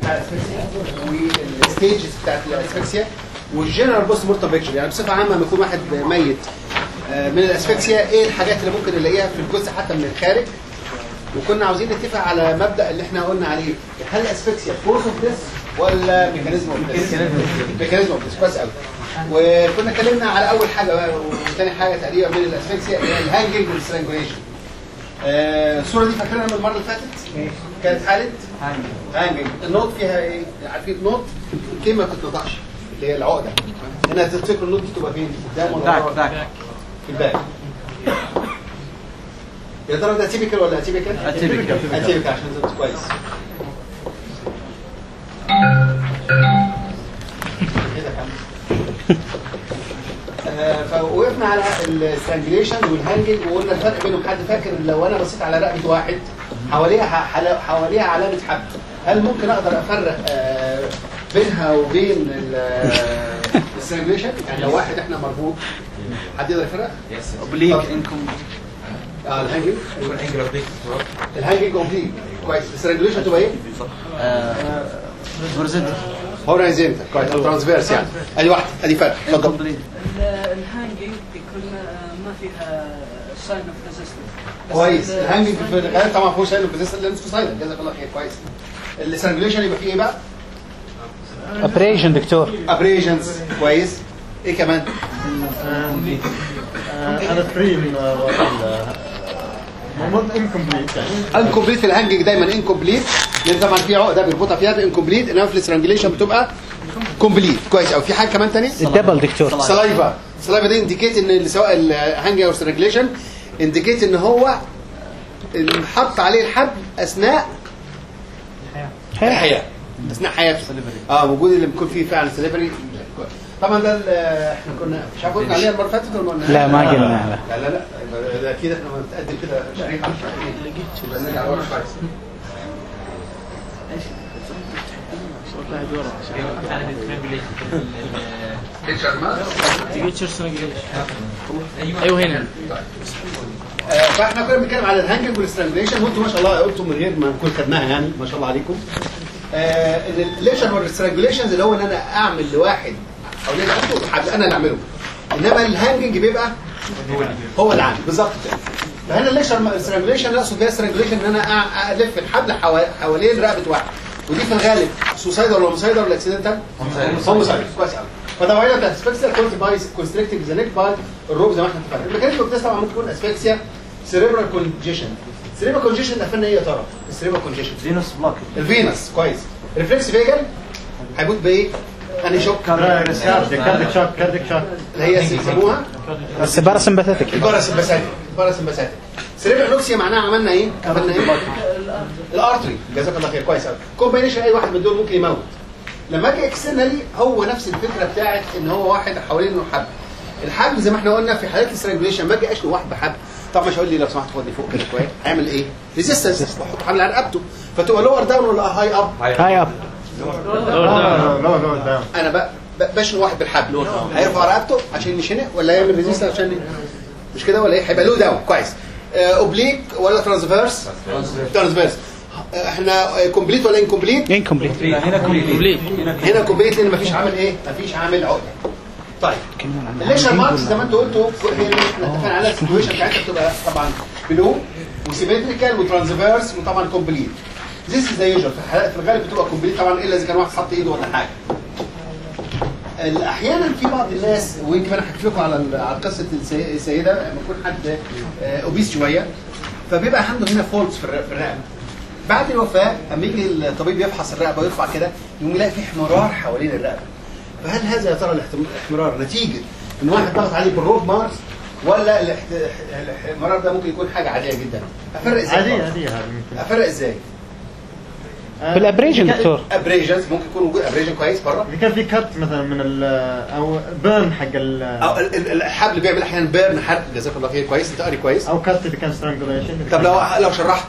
بتاع الاسفكسيا والستيجز بتاعت الاسفكسيا والجنرال بوست مورتم بيكتشر يعني بصفه عامه لما يكون واحد ميت آه، من الاسفكسيا ايه الحاجات اللي ممكن نلاقيها في الجثه حتى من الخارج وكنا عاوزين نتفق على مبدا اللي احنا قلنا عليه هل الاسفكسيا فورس اوف ديس ولا ميكانيزم اوف ديس ميكانيزم اوف ديس كويس قوي وكنا اتكلمنا على اول حاجه بقى وثاني حاجه تقريبا من الاسفكسيا اللي هي الهانجنج والسترانجوليشن آه، الصوره دي فاكرينها من المره اللي فاتت كانت حاله هانجنج النوت فيها ايه عارفين النوت كلمه ما تتنطقش اللي هي العقده هنا تفتكروا النوت دي تبقى فين قدام ولا ذاك ورا؟ ذاك في الباك يا ترى ده تيبيكال ولا اتيبيكال؟ اتيبيكال. اتيبيكال عشان تبقى كويس كده كمان. آه، فوقفنا على السترانجليشن والهانجنج وقلنا الفرق بينهم حد فاكر لو انا بصيت على رقبه واحد حواليها حلا- حواليها علامه حبل هل ممكن اقدر افرق آه، بينها وبين السترانجليشن يعني لو واحد احنا مربوط حد يقدر يفرق؟ اوبليك طب. انكم اه الهانجنج الهانجنج اوبليك كويس السترانجليشن تبقى ايه؟ هوريزونتال هورايزنتال كويس او ترانسفيرس يعني ادي واحده ادي فرق اتفضل انكمبليت الهانجنج يكون ما فيها ساين اوف ريزيستنس كويس الهانجنج في الغالب طبعا فوق سايلنت بس اللي انتوا سايلنت جزاك الله خير كويس السترانجليشن يبقى فيه ايه بقى؟ اوبريشن دكتور ابريجنز كويس ايه كمان؟ انا فري من مو انكمبليت يعني انكمبليت في الهانجنج دايما انكمبليت لان طبعا في عقده بيربطها فيها انكمبليت انما في السترانجليشن بتبقى كومبليت كويس او في حاجه كمان ثانيه؟ الدبل دكتور سلايفا سلايفا دي انديكيت ان اللي سواء الهانج او السترانجليشن انديكيت ان هو انحط عليه الحبل اثناء الحياه اثناء حياته اه موجود اللي بيكون فيه فعلا سليفري طبعا ده ال- احنا كنا مش عارف قلنا عليها المره اللي فاتت ولا ما قلناهاش؟ لا، ما قلنا. لا لا لا يبقى ده اكيد احنا بنتقدم كده شريحه عن شريحه يبقى نرجع لورا شويه ايوه هنا آه، فاحنا كنا بنتكلم على الهانجنج والسترانجليشن وانتم ما شاء الله قلتم من غير ما نكون خدناها يعني ما شاء الله عليكم آه، ان الليشن والسترانجليشنز اللي هو ان انا اعمل لواحد او ليه رقبته حبل انا اللي اعمله انما الهانجنج بيبقى هو اللي عامل بالظبط كده فهنا الليشن والسترانجليشن اقصد بيها سترانجليشن ان انا أع- الف الحبل حوا- حوالين رقبه واحد ودي في الغالب سوسايدر ولا موسايدر ولا اكسيدنتال؟ هوموسايدر كويس قوي فطبعا بتاعت اسفكسيا كنت باي كونستريكتنج ذا نيك باي الروب زي ما احنا اتفقنا الميكانيزم اوف طبعا ممكن تكون اسفكسيا سيريبرال كونجيشن سيريبرال كونجيشن ده فينا ايه يا ترى؟ السيريبرال كونجيشن فينوس بلوك الفينس كويس ريفلكس فيجل هيموت بايه؟ انهي شوك كارديك كارديك شوك كارديك شوك اللي هي يسموها بس باراسمباثيك الباراسمباثيك الباراسمباثيك سيريبرال نوكسيا معناها عملنا ايه؟ عملنا ايه؟ الارتري جزاك الله خير كويس قوي كومبينيشن اي واحد من دول ممكن يموت لما اجي اكسترنالي هو نفس الفكره بتاعت ان هو واحد حوالين انه حبل الحبل زي ما احنا قلنا في حالات السترانجوليشن ما اجي اشنق واحد بحبل طبعا مش هقول لي لو سمحت خدني فوق كده شويه هيعمل ايه؟ ريزيستنس واحط حبل على رقبته فتبقى لور داون ولا هاي اب؟ هاي اب لا لا لا انا ب- ب- بشنق واحد بالحبل هيرفع رقبته عشان يشنق ولا يعمل ريزيستنس عشان مش كده ولا ايه؟ هيبقى لو داون كويس اوبليك ولا ترانسفيرس؟ ترانسفيرس احنا كومبليت ولا انكومبليت؟ انكمبليت هنا كومبليت هنا كومبليت لان مفيش عامل ايه؟ مفيش عامل عقده. طيب الليشر ماركس زي ما انت قلتوا هي اللي احنا اتفقنا عليها السيتويشن بتاعتها بتبقى طبعا بلو وسيمتريكال وترانسفيرس وطبعا كومبليت. ذيس از يوجوال في الحالات في الغالب بتبقى كومبليت طبعا الا اذا كان واحد حط ايده ولا حاجه. ال- احيانا في بعض الناس ويمكن انا حكيت لكم على ال- على قصه السي- السيده لما يكون حد آه، اوبيس شويه فبيبقى عنده هنا فولتس في الر- في الرقبه. بعد الوفاه اما يجي الطبيب يفحص الرقبه ويرفع كده يقوم يلاقي في احمرار حوالين الرقبه. فهل هذا يا ترى الاحتم- الاحمرار نتيجه ان واحد ضغط عليه بالروب مارس ولا الاحت- الاحمرار ده ممكن يكون حاجه عاديه جدا؟ افرق ازاي؟ عادية طبعاً؟ عادية هذا ممكن افرق ازاي؟ بالابريجن دكتور ابريجنز ممكن يكون وجود ابريجن كويس بره اذا كان في كت مثلا من ال او بيرن حق ال او ال- ال- الحبل بيعمل احيانا بيرن حرق جزاك الله خير كويس انت قاري كويس او كت اذا كان سترانجوليشن طب لو لو شرحت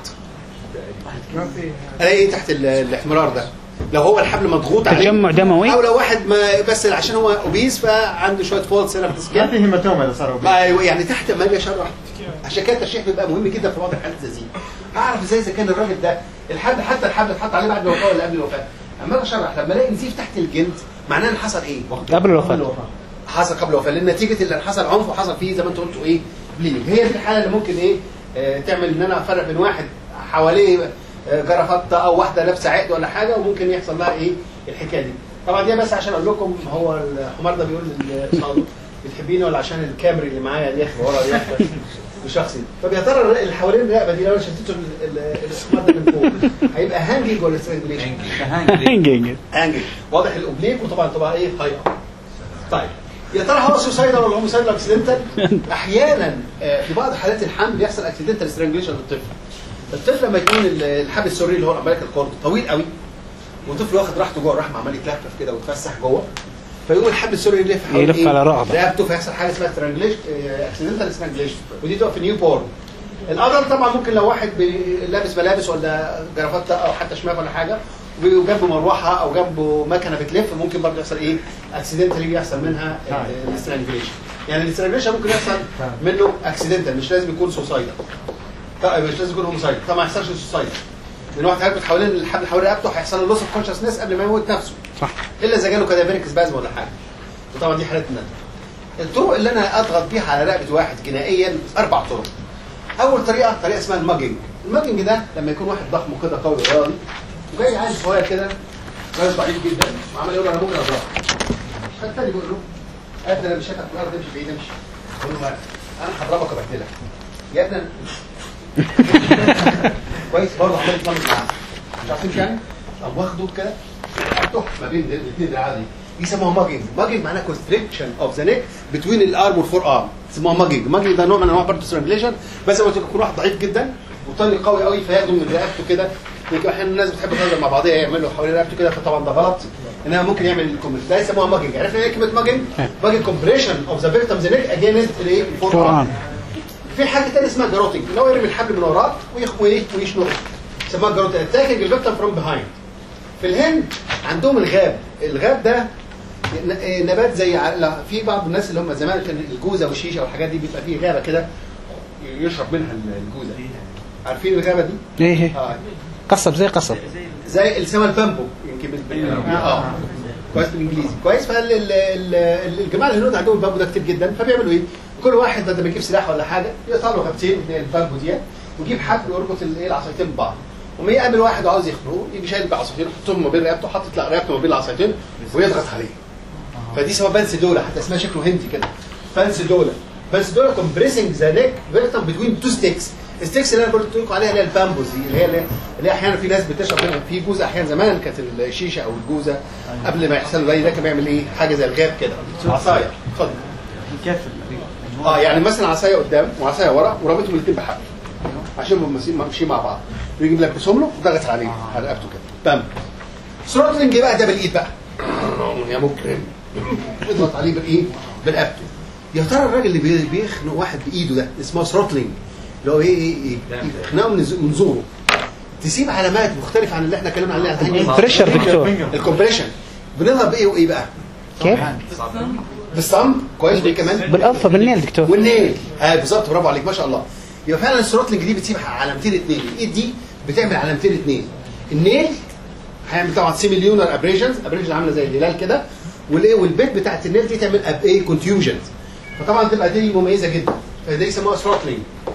الاقي ايه تحت ال- الاحمرار ده لو هو الحبل مضغوط عليه تجمع دموي او لو واحد ما بس عشان هو اوبيس فعنده شويه فولتس هنا في ما السكين في هيماتوما اذا صاروا ما أيوة، يعني تحت ما اجي اشرح عشان كده التشريح بيبقى مهم جدا في بعض الحالات زي دي اعرف ازاي اذا كان الراجل ده الحبل حتى الحبل اتحط عليه بعد الوفاه ولا قبل الوفاه اما اجي اشرح لما الاقي نزيف تحت الجلد معناه ان حصل ايه؟ قبل الوفاه حصل قبل الوفاه لان نتيجه اللي حصل عنف وحصل فيه زي ما انت قلت ايه بليدنج هي دي الحاله اللي ممكن ايه آه تعمل ان انا افرق بين واحد حواليه آه جرافطه او واحده لابسه عقد ولا حاجه وممكن يحصل لها ايه الحكايه دي طبعا دي بس عشان اقول لكم هو الحمار ده بيقول للصادق بتحبيني ولا عشان الكامري اللي معايا دي ورا دي بشخصي طب يا ترى اللي حوالين الرقبه دي لو انا شديته ال- ال- الحمار ده من فوق هيبقى هانجنج ولا سترينجليشن؟ هنجنج انجل واضح الاوبليك وطبعا تبقى ايه هاي طيب يا ترى هو سوسايدال ولا هوموسايدال اكسيدنتال احيانا آه، في بعض حالات الحمل بيحصل اكسيدنتال سترانجليشن للطفل الطفل لما يكون ال- الحبل السري اللي هو الامريكا الكورد طويل قوي والطفل واخد راحته جوه الرحم عمال يتلفف كده ويتفسح جوه فيقوم الحبل السري يلف حوالين يلف إيه؟ على رقبة. رقبته فيحصل حاجه اسمها سترانجليشن اكسيدنتال سترانجليشن ودي تبقى في نيو بورن الادلت طبعا ممكن لو واحد بي- لابس ملابس ولا جرافته او حتى شماغ ولا حاجه وجنبه مروحه او جنبه مكنه بتلف ممكن برضه يحصل ايه اكسيدنتالي يحصل منها الاسترانجليشن يعني الاسترانجليشن ممكن يحصل منه اكسيدنتال مش لازم يكون سوسايدال طيب مش لازم يكون هوموسايدال طبعا ما يحصلش سوسايدال لان واحد هيربط حوالين الحبل حوالين رقبته هيحصل له لوس اوف كونشسنس قبل ما يموت نفسه صح الا اذا جاله كادافيريك سبازم ولا حاجه وطبعا دي حالات الندم الطرق اللي انا اضغط بيها على رقبه واحد جنائيا اربع طرق اول طريقه طريقه اسمها الماجنج الماجنج ده لما يكون واحد ضخم كده قوي رياضي وجاي عايز صغير كده راجل ضعيف جدا وعمال يقول له انا ممكن اضربك فالتاني بيقول له قال انا مش هتعرف في الارض امشي بعيد امشي يقول له انا هضربك وبهدلك يا ابني أنا- كويس برضه عمال يتلمس معاه مش عارفين يعني قام واخده كده حطه ما بين الاثنين دراعات دي دي يسموها ماجنج ماجنج معناها كونستريكشن اوف ذا نيك بتوين الارم والفور ارم يسموها ماجنج ماجنج ده نوع من انواع برضه سترانجليشن بس زي ما قلت لكم يكون واحد ضعيف جدا وطري قوي قوي فياخده من رقبته كده يمكن احيانا الناس بتحب تهزر مع بعضيها يعملوا حوالين رقبته كده فطبعا ده غلط انما ممكن يعمل الكومبريشن ده يسموها ماجنج عرفنا ايه كلمه ماجنج؟ ماجنج كومبريشن اوف ذا فيكتمز نيك اجينست الايه؟ الفور فور ارم ارم في حاجه ثانيه اسمها جاروتنج اللي هو يرمي الحبل من وراه ويخ- وايه ويشنقه اسمها جاروتنج اتاكينج الفيكتم فروم بيهايند في الهند عندهم الغاب الغاب ده ن- آه، نبات زي ع- لا، في بعض الناس اللي هم زمان كان الجوزه والشيشه والحاجات دي بيبقى فيه غابه كده يشرب منها الجوزه عارفين الغابه دي؟ ايه ايه اه قصب زي قصب زي السما البامبو يمكن بال- اه كويس بالانجليزي كويس فالجماعه الهنود عندهم البامبو ده كتير جدا فبيعملوا ايه؟ كل واحد بدل ما يجيب سلاح ولا حاجه يقطع له غابتين من البامبو دي ويجيب حبل ويربط الايه العصايتين ببعض وما يقابل واحد وعاوز يخنقه يجي شايل بعصايتين يحطهم ما بين رقبته حاطط رقبته ما بين العصايتين ويضغط عليه فدي اسمها بنس دوله حتى اسمها شكله هندي كده بنس دوله بنس دوله كومبريسنج ذا نيك فيرتم بتوين تو ستيكس الستيكس اللي انا قلت لكم عليها اللي هي البامبوز دي اللي هي اللي هي احيانا في ناس بتشرب منها في جوزه احيانا زمان كانت الشيشه او الجوزه قبل ما يحصل له ده كان بيعمل ايه حاجه زي الغاب كده عصايه اتفضل كيف اه يعني مثلا عصايه قدام وعصايه ورا ورابطهم الاثنين بحبل عشان يبقوا ماشيين ماشيين مع بعض ويجي ملبسهم له وضغط عليه على رقبته كده بام ثروتلنج بقى ده بالايد بقى يا مجرم اضغط عليه بالايه برقبته يا ترى الراجل اللي بي- بيخنق واحد بايده ده اسمه ثروتلنج اللي هو ايه ايه ايه يخنقه من ز- من زوره تسيب علامات مختلفه عن اللي احنا اتكلمنا عليها بريشر دكتور الكومبريشن بنضرب ايه وايه بقى كيف؟ بالصم كويس وايه كمان بالقفه بالنيل دكتور والنيل اه بالظبط برافو عليك ما شاء الله يبقى فعلا الثروتلنج دي بتسيب علامتين اثنين الايد دي بتعمل علامتين اثنين النيل هيعمل طبعا سيمي ليونر ابريجنز ابريجن عامله زي الهلال كده والايه والبيت بتاعت النيل دي تعمل أب ايه كونتيوجنز فطبعا تبقى دي مميزه جدا فده يسموها ثروتلنج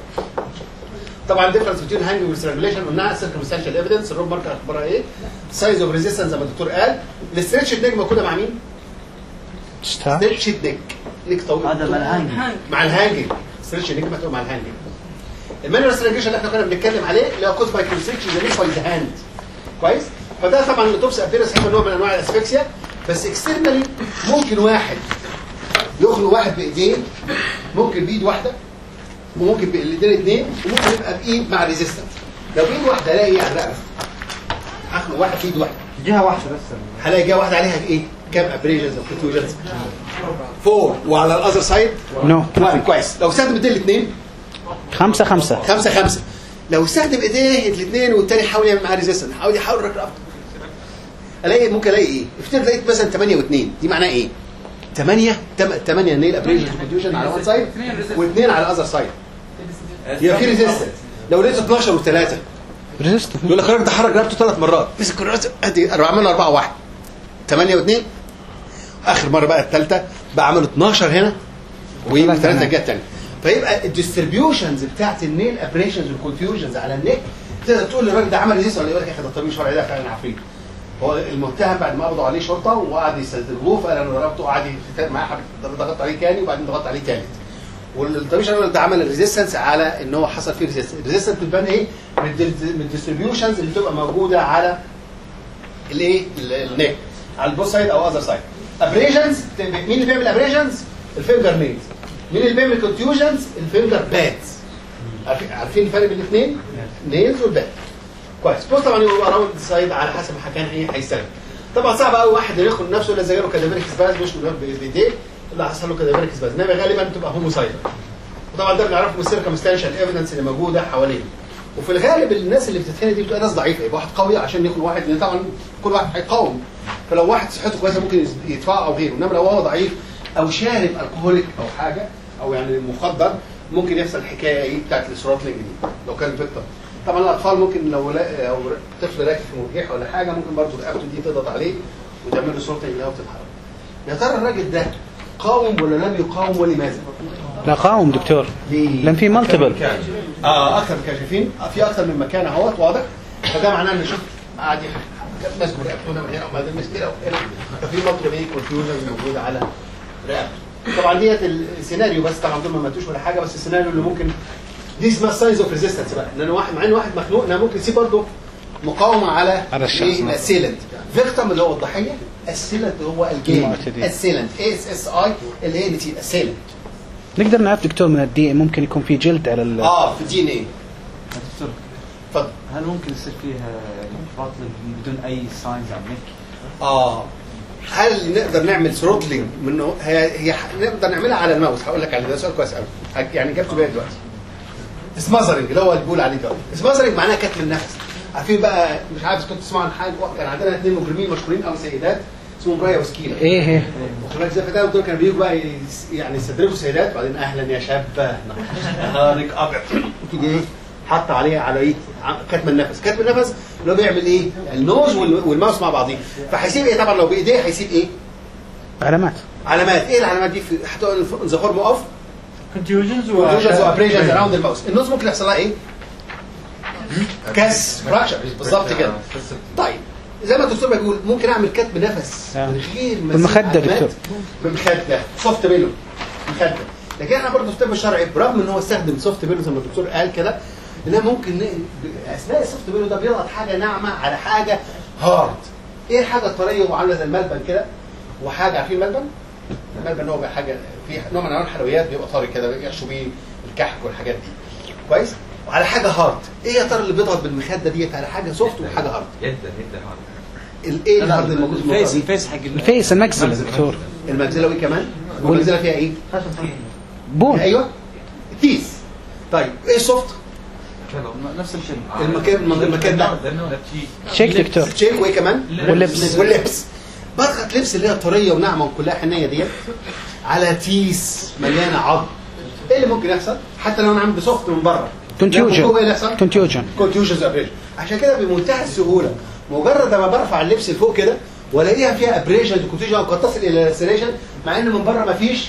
طبعا ديفرنس بين هانج والسترانجليشن قلناها سيركمستانشال ايفيدنس الروب ماركر اخبارها ايه سايز اوف ريزيستنس زي ما الدكتور قال الاسترتش نيك موجوده مع مين؟ اشتها ستريتش نيك نيك طويل هذا مع الهانج هانج مع الهانجنج ستريتش نيك مكتوب مع الهانجنج المانوال سترانجيشن اللي احنا كنا بنتكلم عليه اللي هو كوز باي كونستريكشن ذا نيك باي ذا هاند كويس فده طبعا اللوتوبس ابيرنس هيبقى نوع من انواع الاسفكسيا بس اكسترنالي ممكن واحد يخنق واحد بايديه ممكن بايد واحده وممكن بالايدين اثنين وممكن يبقى بايد مع ريزيستنس لو بايد واحده الاقي ايه على الرقبه هخنق واحد بايد واحده جهه واحده بس هلاقي جهه واحده عليها ايه كام ابريجنز او كونتوجنز فور وعلى الاذر سايد نو واحد كويس لو استخدم ايدين الاثنين خمسة خمسة خمسة خمسة لو استخدم ايديه الاثنين والتاني حاول يعمل معاه ريزيستنس حاول يحاول يركب رقبته الاقي ممكن الاقي ايه؟ افترض لقيت مثلا 8 و2 دي معناها ايه؟ 8 8 نيل ابريجن كونتيوجن على وان سايد واثنين على الاذر سايد يبقى في ريزيستنس لو لقيت 12 و3 ريزيستنت يقول لك الراجل ده حرك رقبته ثلاث مرات مسك الراس ادي عملنا 4 1 8 و2 اخر مره بقى الثالثه بقى عملوا 12 هنا وثلاثه جت تاني فيبقى الديستريبيوشنز بتاعت النيل ابريشنز والكونفيوجنز على النيك تقدر تقول للراجل ده عمل ريزيست ولا يقول لك يا اخي ده الطبيب الشرعي ده فعلا عفريت هو المتهم بعد ما قبضوا عليه شرطه وقعد يستدرجوه فقال انا ضربته وقعد يتخانق معاه حب- ضغط عليه تاني وبعدين ضغط عليه تالت والطبيب الشرعي ده عمل الريزيستنس على ان هو حصل فيه ريزيستنس الريزيستنس بتبان ايه من الدل- من الديستريبيوشنز اللي بتبقى موجوده على الايه ال- النيك على البوث سايد او اذر سايد ابريشنز مين اللي بيعمل ابريشنز الفينجر نيلز مين اللي بيعمل كونتيوجنز الفينجر بادز عارفين عارفين الفرق بين الاثنين نيلز والباد كويس بص طبعا يبقى راوند سايد على حسب ما كان ايه هيستلم طبعا صعب قوي واحد ياخد نفسه الا زي له كادافيريك سباز مش مدور بايديه اللي حصل له كادافيريك سباز انما غالبا بتبقى هوموسايد وطبعا ده بنعرفه من السيركمستانشال ايفيدنس اللي موجوده حواليه وفي الغالب الناس اللي بتتخانق دي بتبقى ناس ضعيفه يبقى واحد قوي عشان ياخد واحد لان طبعا كل واحد هيقاوم فلو واحد صحته كويسه ممكن يدفع او غيره انما لو هو ضعيف او شارب الكحوليك او حاجه او يعني مخدر ممكن يحصل الحكايه ايه بتاعت الثروتلينج دي لو كان فيكتور طبعا الاطفال ممكن لو لا او طفل راكب في مرجيح ولا حاجه ممكن برضه رقبته دي تضغط عليه وتعمل له ثروتلينج اللي هو بتتحرك يا ترى الراجل ده قاوم ولا لم يقاوم ولماذا؟ لا قاوم دكتور ليه؟ لان في مالتيبل اه اكثر من كده شايفين آه، في اكثر من مكان اهوت واضح فده معناه ان شوف قاعد يح- ماسك رقبته هنا من هنا وبعدين ماسك كده وهنا ففي مطلب ايه كونفيوجن موجود على رقبته طبعا ديت السيناريو بس طبعا دول ما ماتوش ولا حاجه بس السيناريو اللي ممكن دي اسمها ساينز اوف ريزيستنس بقى ان انا واحد مع ان واحد مخنوق انا ممكن يسيب برضه مقاومه على على الشخص ايه نفسه. الاسيلنت فيكتم اللي هو الضحيه السيلنت هو الجيم المعتدي. السيلنت اس اس اي ال ان تي السيلنت نقدر نعرف دكتور من الدي ممكن يكون في جلد على ال اه في الدي ان ايه دكتور اتفضل هل ممكن يصير فيها يعني باطل بدون اي ساينز على النك؟ اه هل نقدر نعمل ثروتلينج منه هي هي ح- نقدر نعملها على الماوس هقول لك عليه ده سؤال كويس قوي يعني جبته بيا دلوقتي سمازرنج اللي هو اللي بيقول عليه دلوقتي سمازرنج معناها كتم النفس عارفين بقى مش عارف إذا كنتوا تسمعوا عن حاجه كان عندنا اثنين مجرمين مشهورين قوي سيدات اسمهم رايا وسكينه ايه ايه واخد بالك زي فتاه دول كانوا بيجوا بقى يس- يعني يستدرجوا سيدات وبعدين اهلا يا شابه نهارك ابيض تيجي ايه حط عليها على ايه ع- كتم النفس كتم النفس اللي هو بيعمل ايه النوز وال- والماوس مع بعضيه فهيسيب ايه طبعا لو بايديه هيسيب ايه علامات علامات ايه العلامات دي في حتى ذا فورم اوف كونتيوجنز كونتوجنز وابريشنز اراوند الماوس النوز ممكن يحصل لها ايه كاس فراكشر بالظبط كده طيب زي ما الدكتور بيقول ممكن اعمل كتم نفس آه. من غير ما بالمخدة أسيب علامات. دكتور. بالمخده سوفت بيلو مخده لكن احنا برضه في الطب الشرعي برغم ان هو استخدم سوفت بيلو زي ما الدكتور قال كده انها ممكن ن- اثناء السوفت بيلو ده بيضغط حاجه ناعمه على حاجه هارد ايه الحاجه الطريه وعامله زي الملبن كده وحاجه عارفين الملبن؟ الملبن هو بقى حاجه في نوع من انواع الحلويات بيبقى طري كده يحشوا بيه الكحك والحاجات دي كويس وعلى حاجه هارد ايه يا ترى اللي بيضغط بالمخده ديت على حاجه سوفت وحاجه هارد جدا جدا هارد الايه الهارد الموجود في المنطقة الفيس دي؟ الفيس حق ال- الفيس المكزلة دكتور المجزله وايه كمان المجزله فيها ايه بون ايوه تيس طيب ايه السوفت نفس الشيء المكان المكان ده شيك دكتور شيك وايه كمان واللبس. واللبس بضغط لبس اللي هي طريه وناعمه وكلها حنيه ديت على تيس مليانه عظم ايه اللي ممكن يحصل حتى لو انا عامل بسوفت من بره كونتيوجن ايه اللي يحصل كونتيوجن كونتيوجنز ابريشن عشان كده بمنتهى السهوله مجرد ما برفع اللبس لفوق كده والاقيها فيها ابريشن كونتيوجن قد تصل الى سيريشن مع ان من بره ما فيش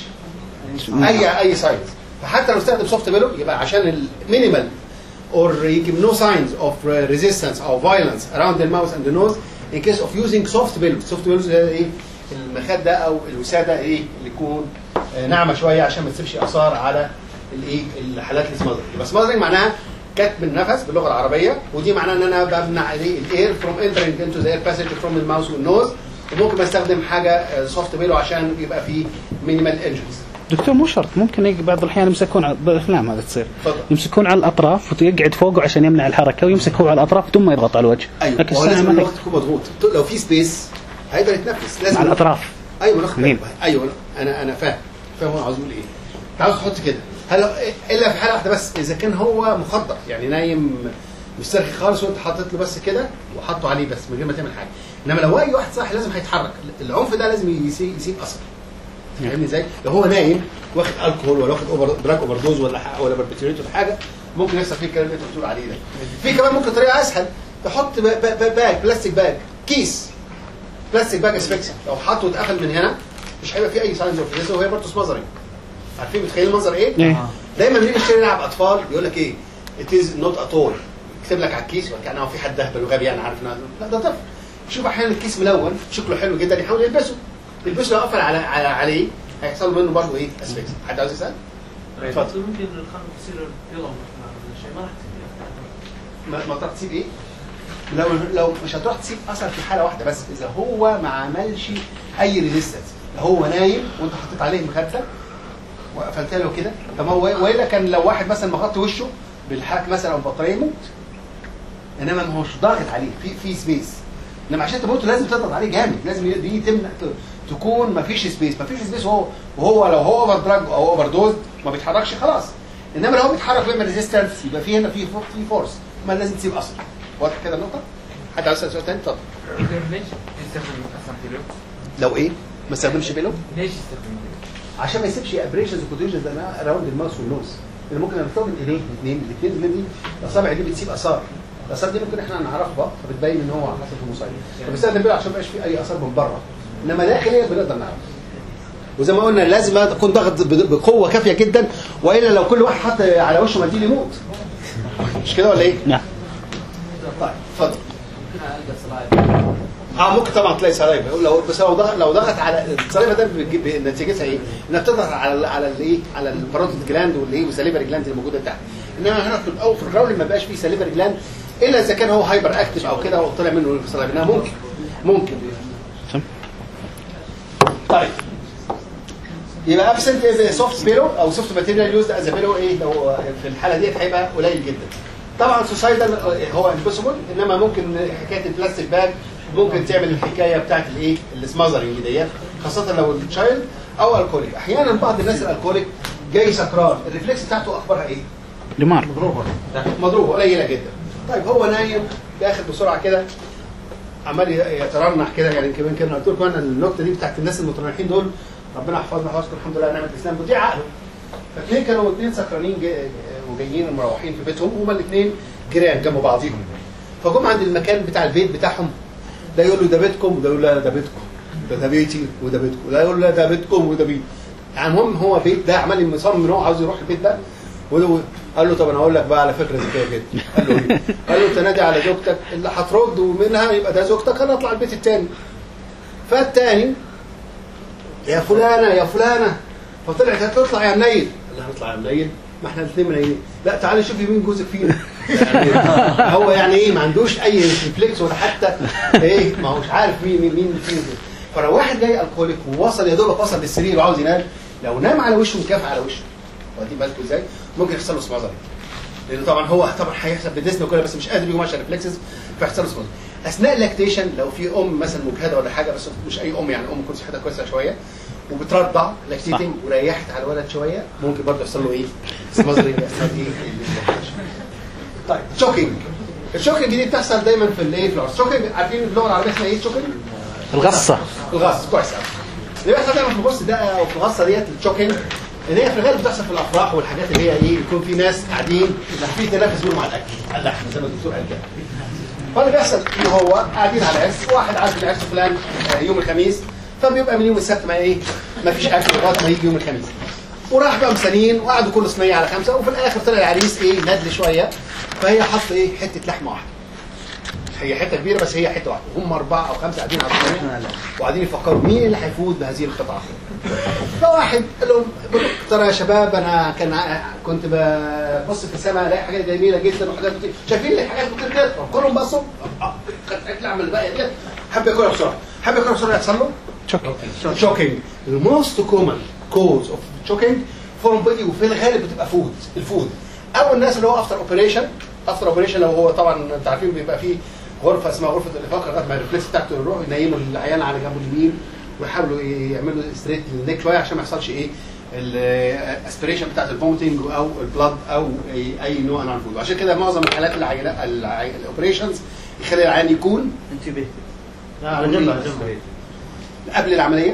اي اي ساينز فحتى لو استخدم سوفت بيلو يبقى عشان المينيمال or يجيب no signs of uh, resistance or violence around the mouth and the nose in case of using soft pillows soft pillows هي ايه المخده او الوساده ايه اللي تكون آه، ناعمه شويه عشان ما تسيبش اثار على الايه الحالات السماذرنج يبقى سماذرنج معناها كتم النفس باللغه العربيه ودي معناها ان انا بمنع الايه الاير فروم entering into the air passage from the mouth والنوز وممكن بستخدم حاجه سوفت بيلو عشان يبقى فيه مينيمال انجريز دكتور مو شرط ممكن يق- بعض الاحيان يمسكون على بالافلام هذا تصير تفضل. يمسكون على الاطراف ويقعد فوقه عشان يمنع الحركه ويمسك هو على الاطراف بدون ما يضغط على الوجه ايوه لكن هو السنة لازم ما الوقت يكون مضغوط لو في سبيس هيقدر يتنفس لازم مع الاطراف ايوه ناخد مين؟ بالك. ايوه انا انا فاهم فاهم هو عاوز يقول ايه انت عاوز تحط كده هل الا في حاله واحده بس اذا كان هو مخدر يعني نايم مسترخي خالص وانت حاطط له بس كده وحطه عليه بس من غير ما تعمل حاجه انما لو اي واحد صاحي لازم هيتحرك العنف ده لازم يسيب, يسيب اثر فاهمني ازاي؟ لو هو نايم واخد الكحول ولا واخد اوفر دراج اوفر دوز ولا حاجة ولا بربيتوريت ولا حاجه ممكن يحصل فيه الكلام اللي انت بتقول عليه ده في كمان ممكن طريقه اسهل تحط با- با- با- باج بلاستيك باج كيس بلاستيك باج اسفكسيا لو حطه واتقفل من هنا مش هيبقى فيه اي ساينز اوف ريزو وهي برضه سمازرنج عارفين متخيلين المنظر ايه؟ ايه دايما بنيجي نشتري لعب اطفال يقول لك ايه ات از نوت اتول يكتب لك على الكيس وكانه هو في حد اهبل وغبي يعني عارف إنه- لا ده طفل شوف احيانا الكيس ملون شكله حلو جدا يحاول يلبسه يلبسه لو قفل على, على عليه هيحصل منه برضه ايه اسفكس حد عاوز يسال؟ اتفضل ممكن الخلق تصير يلا ولا شيء ما راح ما, ما تروح تسيب ايه؟ لو لو مش هتروح تسيب اثر في حاله واحده بس اذا هو ما عملش اي ريزيستنس هو نايم وانت حطيت عليه مخده وقفلت له كده طب هو والا كان لو واحد مثلا مغطي وشه بالحاك مثلا او بطاريه يموت انما ما هوش ضاغط عليه في في سبيس انما عشان تموت لازم تضغط عليه جامد لازم دي تمنع ت- تكون ما فيش سبيس ما فيش سبيس وهو وهو لو هو اوفر دراج او اوفر دوز ما بيتحركش خلاص انما لو هو بيتحرك ويعمل ريزيستنس يبقى في هنا في فور- في فورس ما لازم تسيب اثر واضح كده النقطه حد عايز يسال سؤال ثاني اتفضل ليش يستخدم اصلا بيلو؟ لو ايه ما استخدمش بيلو ليش يستخدم بيلو؟ عشان ما يسيبش ابريشنز وكوتيشنز اراوند الماوس والنوز اللي ممكن نرتبط الايدين الاثنين الاثنين دي الاصابع دي بتسيب اثار الاثار دي ممكن احنا نعرفها فبتبين ان هو حصل في المصيبه فبيستخدم بيلو عشان ما يبقاش في اي اثار من بره انما داخليا بنقدر نعرف وزي ما قلنا لازم تكون ضغط ب- بقوه كافيه جدا والا لو كل واحد حط على وشه منديل يموت مش كده ولا ايه؟ نعم طيب اتفضل اه ممكن طبعا تلاقي سلايفا لو بس لو ضغط لو ضغط على السلايفا ده بتجيب نتيجتها ايه؟ انها بتضغط على ال على الايه؟ على الباروتيد جلاند والايه والسليفري جلاند اللي موجوده تحت انما هنا في الاول في الراول ما بقاش فيه سليفري جلاند الا اذا كان هو هايبر اكتف او كده وطلع منه السلايفا انها ممكن ممكن طيب يبقى ابسنت سوفت بيلو او سوفت ماتيريال يوزد از بيلو ايه لو في الحاله ديت هيبقى قليل جدا طبعا سوسايدال هو امبوسيبل انما ممكن حكايه البلاستيك باج ممكن تعمل الحكايه بتاعت الايه السمازرنج ديت خاصه لو التشايلد او الكوليك احيانا بعض الناس الالكوليك جاي سكران الريفلكس بتاعته اخبارها ايه دمار مضروبه قليله جدا طيب هو نايم داخل بسرعه كده عمال يترنح كده يعني كمان كده قلت لكم انا النكته دي بتاعت الناس المترنحين دول ربنا يحفظنا ويحفظكم الحمد لله نعمه الاسلام ودي عقله فاثنين كانوا اثنين سكرانين جا- وجايين مروحين في بيتهم هما الاثنين جيران جنب بعضيهم فجم عند المكان بتاع البيت بتاعهم ده يقول له ده بيتكم وده يقول له لا ده بيتكم ده ده بيتي وده بيتكم ده يقول له لا ده بيتكم وده بيتي يعني المهم هو بيت ده عمال مصمم ان هو عاوز يروح البيت ده وده قال له طب انا هقول لك بقى على فكره ذكيه جدا قال له ايه؟ قال له انت نادي على زوجتك اللي هترد ومنها يبقى ده زوجتك انا اطلع البيت الثاني فالثاني يا فلانه يا فلانه فطلعت هتطلع يا منيل قال لها هنطلع يا منيل ما احنا الاثنين منيلين لا تعالي شوفي مين جوزك فينا يعني هو يعني ايه ما عندوش اي ريفلكس ولا حتى ايه ما هوش عارف مين مين مين فينا فلو واحد جاي الكوليك ووصل يا دوبك وصل للسرير وعاوز ينام لو نام على وشه مكافئ على وشه واخدين بالكم ازاي ممكن يحصل له سمازري لان طبعا هو طبعا هيحصل بالديسن وكده بس مش قادر يقوم عشان ريفلكسز فيحصل له سمازري اثناء اللاكتيشن لو في ام مثلا مجهده ولا حاجه بس مش اي ام يعني ام تكون صحتها كويسه شويه وبترضع لاكتيتنج وريحت على الولد شويه ممكن برضه يحصل له ايه؟ سمازري يحصل ايه؟ طيب شوكينج الشوكينج دي بتحصل دايما في الايه في العرس شوكينج عارفين اللغه العربيه اسمها ايه شوكينج؟ الغصة الغص كويس قوي اللي بيحصل دايما في الغص ده او في الغصه ديت الشوكينج ان هي في الغالب بتحصل في الافراح والحاجات اللي هي ايه يكون في ناس قاعدين في تنافس بينهم على الاكل على اللحم زي ما الدكتور قال كده فاللي بيحصل ان هو قاعدين على عرس واحد عارف العرس فلان آه، يوم الخميس فبيبقى من يوم السبت ما ايه ما فيش اكل لغايه ما يجي يوم الخميس وراح بقى مسانين وقعدوا كل صينيه على خمسه وفي الاخر طلع العريس ايه ندل شويه فهي حط ايه حته لحمه واحده هي حته كبيره بس هي حته واحده هم اربعه او خمسه قاعدين على الصينيه وقاعدين يفكروا مين اللي هيفوز بهذه القطعه فواحد قال لهم ترى يا شباب انا كان ع- كنت ببص في السماء الاقي حاجات جميله جدا وحاجات كتير شايفين لي حاجات كتير كده كلهم بصوا آه، كانت اكل عمل بقى ديت حب ياكلها بسرعه حب ياكلها بسرعه يحصل له شوكينج الموست كومن كوز اوف شوكينج فورم بودي وفي الغالب بتبقى فود الفود او الناس اللي هو افتر اوبريشن افتر اوبريشن لو هو طبعا انت عارفين بيبقى فيه غرفه اسمها غرفه الافاقه لغايه ما الريفلكس بتاعته يروح ينيموا العيان على جنبه اليمين ويحاولوا يعملوا ستريت للنيك شويه عشان ما يحصلش ايه الاسبريشن بتاعت الفومتنج او البلاد او اي, أي نوع من الفود وعشان كده معظم الحالات العينات الاوبريشنز يخلي العيان يكون انتبه لا على جنب على جنب قبل العمليه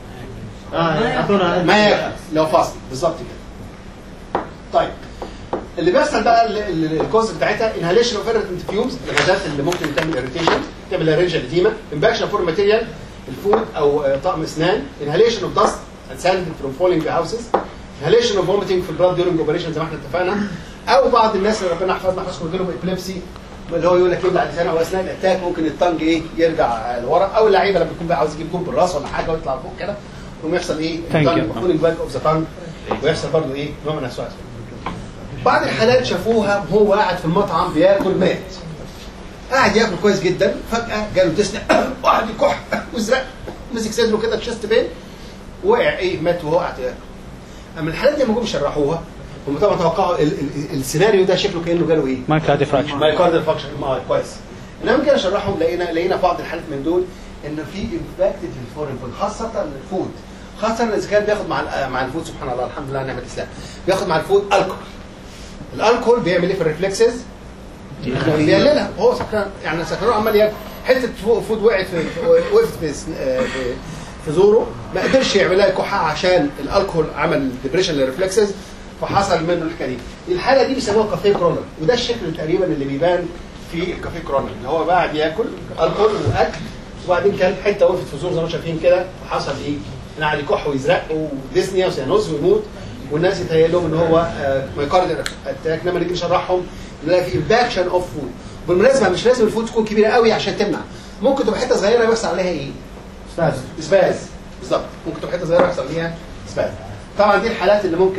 اه اعطونا ما ياكل لو فاصل بالظبط كده طيب اللي بيحصل بقى ال- ال- الكوز بتاعتها انهاليشن اوف ايرتنت فيومز الغازات اللي ممكن تعمل اريتيشن تعمل لارنجال اديما امباكشن فور ماتيريال الفود او آه، طقم اسنان انهاليشن اوف داست اند ساند فروم فولينج هاوسز انهاليشن اوف فوميتنج في البلاد ديورنج اوبريشن زي ما احنا اتفقنا او بعض الناس اللي ربنا يحفظنا يحفظكم لهم ابليبسي اللي هو يقول لك يبلع لسانه او اثناء الاتاك ممكن الطنج ايه يرجع لورا او اللعيبه لما يكون بقى عاوز يجيب جول بالراس ولا حاجه ويطلع فوق كده يقوم يحصل ايه؟ Thank you. فولينج باك اوف ذا تانج ويحصل برضه ايه؟ نوع من الاسواق بعض الحالات شافوها وهو قاعد في المطعم بياكل مات قاعد ياكل كويس جدا فجاه جاله تسنى وقعد يكح وازرق مسك صدره كده تشست بين وقع ايه مات وهو قاعد ياكل اما الحالات دي لما جم يشرحوها هم طبعا توقعوا ال- ال- السيناريو ده شكله كانه جاله ايه؟ مايكرو ديفراكشن مايكارديال فانكشن ما كويس انما كده شرحهم لقينا لقينا في بعض الحالات من دول ان في امباكتد للفورين فود خاصه الفود خاصه اذا كان بياخد مع ال- مع الفود سبحان الله الحمد لله نعمه الاسلام بياخد مع الفود الكحول الالكحول بيعمل ايه في الريفلكسز؟ بيقللها هو سكران يعني سكران عمال ياكل حته فو- فود وقعت في وقفت في سن- آه، في في زوره ما قدرش يعملها كحه عشان الالكحول عمل ديبريشن للريفلكسز فحصل منه الحكايه دي الحاله دي بيسموها كافيه كرونر وده الشكل تقريبا اللي بيبان في الكافيه كرونر اللي هو قاعد ياكل الكحول واكل وبعدين كان حته وقفت في زوره زي ما انتم شايفين كده فحصل ايه؟ ان قاعد يكح ويزرق وديسنيا وسيانوز ويموت والناس يتهيأ لهم ان هو مايكارديال اتاك انما نيجي نشرحهم نلاقي في امباكشن اوف فود بالمناسبه مش لازم الفود تكون كبيره قوي عشان تمنع ممكن تبقى حته صغيره يحصل عليها ايه؟ سباز سباز بالظبط ممكن تبقى حته صغيره يحصل عليها سباز طبعا دي الحالات اللي ممكن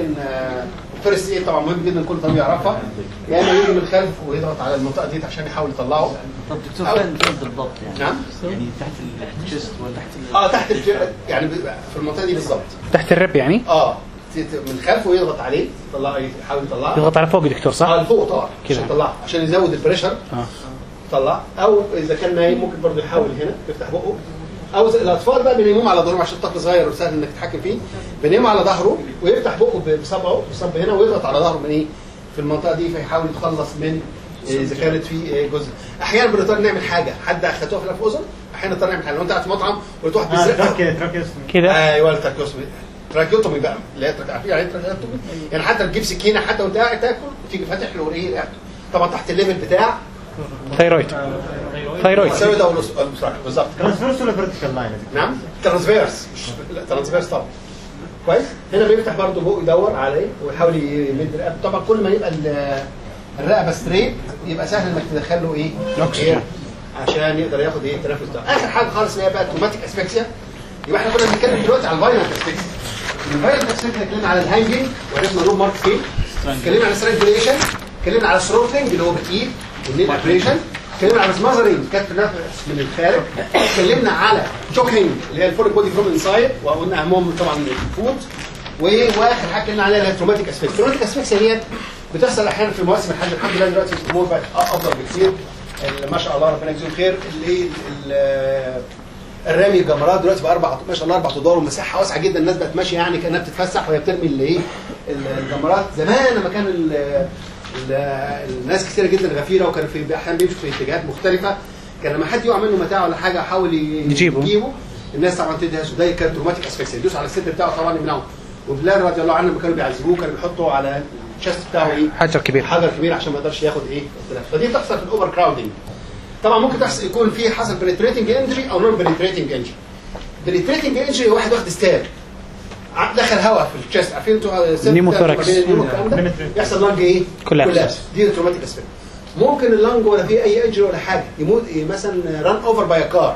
فيرست ايه طبعا مهم جدا كل طبيب يعرفها يا اما يجي من الخلف ويضغط على المنطقه دي عشان يحاول يطلعه طب دكتور أو- فين فين بالضبط يعني؟ نعم يعني تحت الشيست ولا تحت ال- اه تحت الج- يعني في المنطقه دي بالظبط تحت الرب يعني اه ت- ت- من خلفه يضغط عليه يطلع يحاول يطلعه يضغط على فوق يا دكتور اه صح؟ لفوق طبعا كده. عشان يطلعه عشان يزود البريشر اه يطلع او اذا كان نايم ممكن برضه يحاول هنا يفتح بقه او زي الاطفال بقى بينيموهم على ظهرهم عشان الطفل صغير وسهل انك تتحكم فيه بينيموا على ظهره ويفتح بقه ب- بصبعه بصب هنا ويضغط على ظهره من ايه في المنطقه دي فيحاول يتخلص من إيه، اذا كانت في إيه، جزء احيانا بنضطر نعمل حاجه حد اخدتوها في الاذن احيانا نضطر نعمل حاجه لو انت قاعد في مطعم ولقيت واحد آه، بيزرق تراكي تراكي كده ايوه التراكيوتومي تراكيوتومي بقى اللي هي تراك- عارفين يعني ايه تراكيوتومي؟ يعني حتى تجيب سكينه حتى وانت قاعد تاكل وتيجي فاتح له ايه رقبته طبعا تحت الليفل بتاع ثايرويد ثايرويد يساوي ده والأس- المستراحل بالظبط ترانسفيرس ولا فيرتيكال لاين نعم ترانسفيرس مش لا ترانسفيرس طبعا كويس هنا بيفتح برضه بقه يدور عليه ويحاول يمد رقبته طبعا كل ما يبقى ال- الرقبه ستريت يبقى سهل انك تدخل له ايه ايه عشان يقدر ياخد ايه التنفس ده اخر حاجه خالص اللي هي بقى توماتيك اسفكسيا يبقى احنا كنا بنتكلم دلوقتي على الفايرال اسفكسيا الفايرال اسفكسيا اتكلمنا على الهانجنج وعرفنا روم مارك فين اتكلمنا على سترانجوليشن اتكلمنا على ثروتلينج اللي هو بالايد والنيل ابريشن اتكلمنا على سماذرنج كتف نفس من الخارج اتكلمنا على شوكينج اللي هي الفور بودي فروم انسايد وقلنا اهمهم طبعا الفود و- واخر حاجه اتكلمنا عليها اللي هي التروماتيك اسفكسيا التروماتيك اسفكسيا ديت بتحصل احيانا في مواسم الحج الحمد لله دلوقتي الامور بقت افضل بكثير ال- ما شاء الله ربنا يجزيهم خير اللي ال- الرامي الجمرات دلوقتي بقى اربع ما شاء الله اربع ادوار ومساحه واسعه جدا الناس بقت ماشيه يعني كانها بتتفسح وهي بترمي اللي ايه ال- الجمرات زمان لما كان ال- ال- الناس كثيره جدا غفيره وكانوا في احيانا بيمشوا في اتجاهات مختلفه كان لما حد يقع منه متاع ولا حاجه يحاول ي- يجيبه. يجيبه الناس طبعا تدهش وده كان تروماتيك اسفكسيا يدوس على الصدر بتاعه طبعا يمنعه وبلال رضي الله عنه لما كانوا بيعذبوه كانوا بيحطوا على الشست بتاعه ايه حجر كبير حجر كبير عشان ما يقدرش ياخد ايه التنفس فدي تحصل في الاوفر كراودنج طبعا ممكن تحصل يكون في حصل بنتريتنج انجري او نون بنتريتنج انجري بنتريتنج انجري واحد واخد ستاب ع- دخل هواء في الشست عارفين انتوا الست نيموثوركس. ما بين النيمو والكلام ده Penetrate. يحصل لانج ايه؟ Collapse. Collapse. دي تروماتيك اسفل ممكن اللانج ولا فيه اي انجري ولا حاجه يموت إيه مثلا ران اوفر باي كار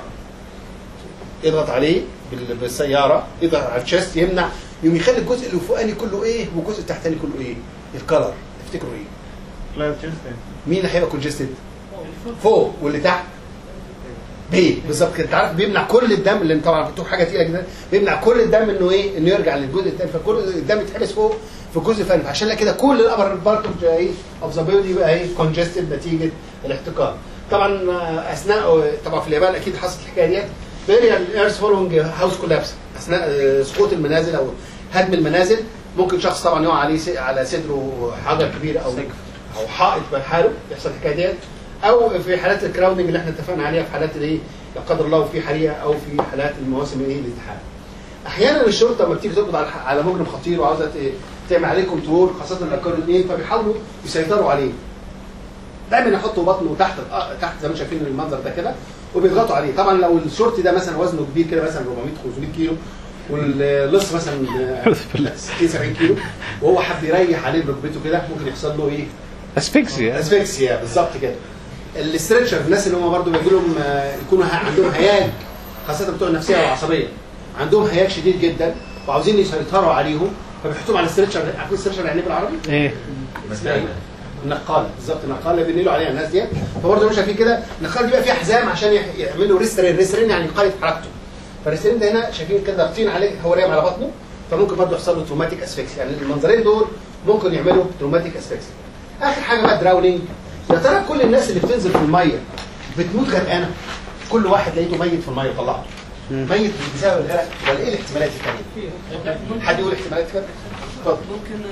يضغط عليه بال- بالسياره يضغط على الشست يمنع يقوم يخلي الجزء اللي فوقاني كله ايه والجزء التحتاني كله ايه؟ الكلر تفتكروا ايه؟ كلاود تشيست مين اللي هيبقى كونجستد؟ فوق واللي تحت بيه بالظبط كده انت عارف بيمنع كل الدم اللي طبعا بتقول حاجه تقيله جدا بيمنع كل الدم انه ايه انه يرجع للجزء الثاني فكل الدم يتحبس فوق في الجزء الثاني عشان كده كل الابر بارت اوف ايه اوف ذا بودي بقى ايه كونجستد نتيجه الاحتقان طبعا آه، اثناء طبعا في اليابان اكيد حصلت الحكايه ديت بيريال ايرث فولوينج هاوس كولابس اثناء آه، سقوط المنازل او هدم المنازل ممكن شخص طبعا يقع عليه س- على صدره حجر كبير او او حائط بحاله يحصل الحكايه ديت او في حالات الكراودنج اللي احنا اتفقنا عليها في حالات الايه لا قدر الله في حريقه او في حالات المواسم ايه الازدحام احيانا الشرطه لما بتيجي تقبض على على مجرم خطير وعاوزه ت- تعمل عليه كنترول خاصه لو كانوا اثنين فبيحاولوا يسيطروا عليه دايما يحطوا بطنه تحت آه، تحت زي ما انتم شايفين المنظر ده كده وبيضغطوا عليه طبعا لو الشورت ده مثلا وزنه كبير كده مثلا 400 500 كيلو واللص مثلا آه، أعوذ بالله. 60 70 كيلو وهو حب يريح عليه بركبته كده ممكن يحصل له ايه؟ اسفكسيا اسفكسيا بالظبط كده الاسترتشر الناس اللي هم برضه بيجي لهم آه، يكونوا ه- عندهم هياج خاصه بتوع النفسيه والعصبيه عندهم هياج شديد جدا وعاوزين يسيطروا عليهم فبيحطوهم على الاسترتشر عارفين الاسترتشر يعني ايه بالعربي؟ ايه اسمها ايه؟ النقاله بالظبط النقاله اللي بينقلوا عليها الناس ديت فبرضه مش شايفين كده النقاله دي بقى فيها حزام عشان يح- يعملوا ريسترين ريسترين يعني يقيد حركته فالريسترين ده هنا شايفين كده ضاغطين عليه هو رايم على بطنه فممكن برضه يحصل له تروماتيك اسفكسيا يعني المنظرين دول ممكن يعملوا تروماتيك اسفكسيا اخر حاجه بقى دراونينج يا ترى كل الناس اللي بتنزل في الميه بتموت غرقانه كل واحد لقيته ميت في الميه وطلعته ميت بسبب الغرق ولا ايه الاحتمالات الثانيه؟ حد يقول احتمالات كده؟ اتفضل ممكن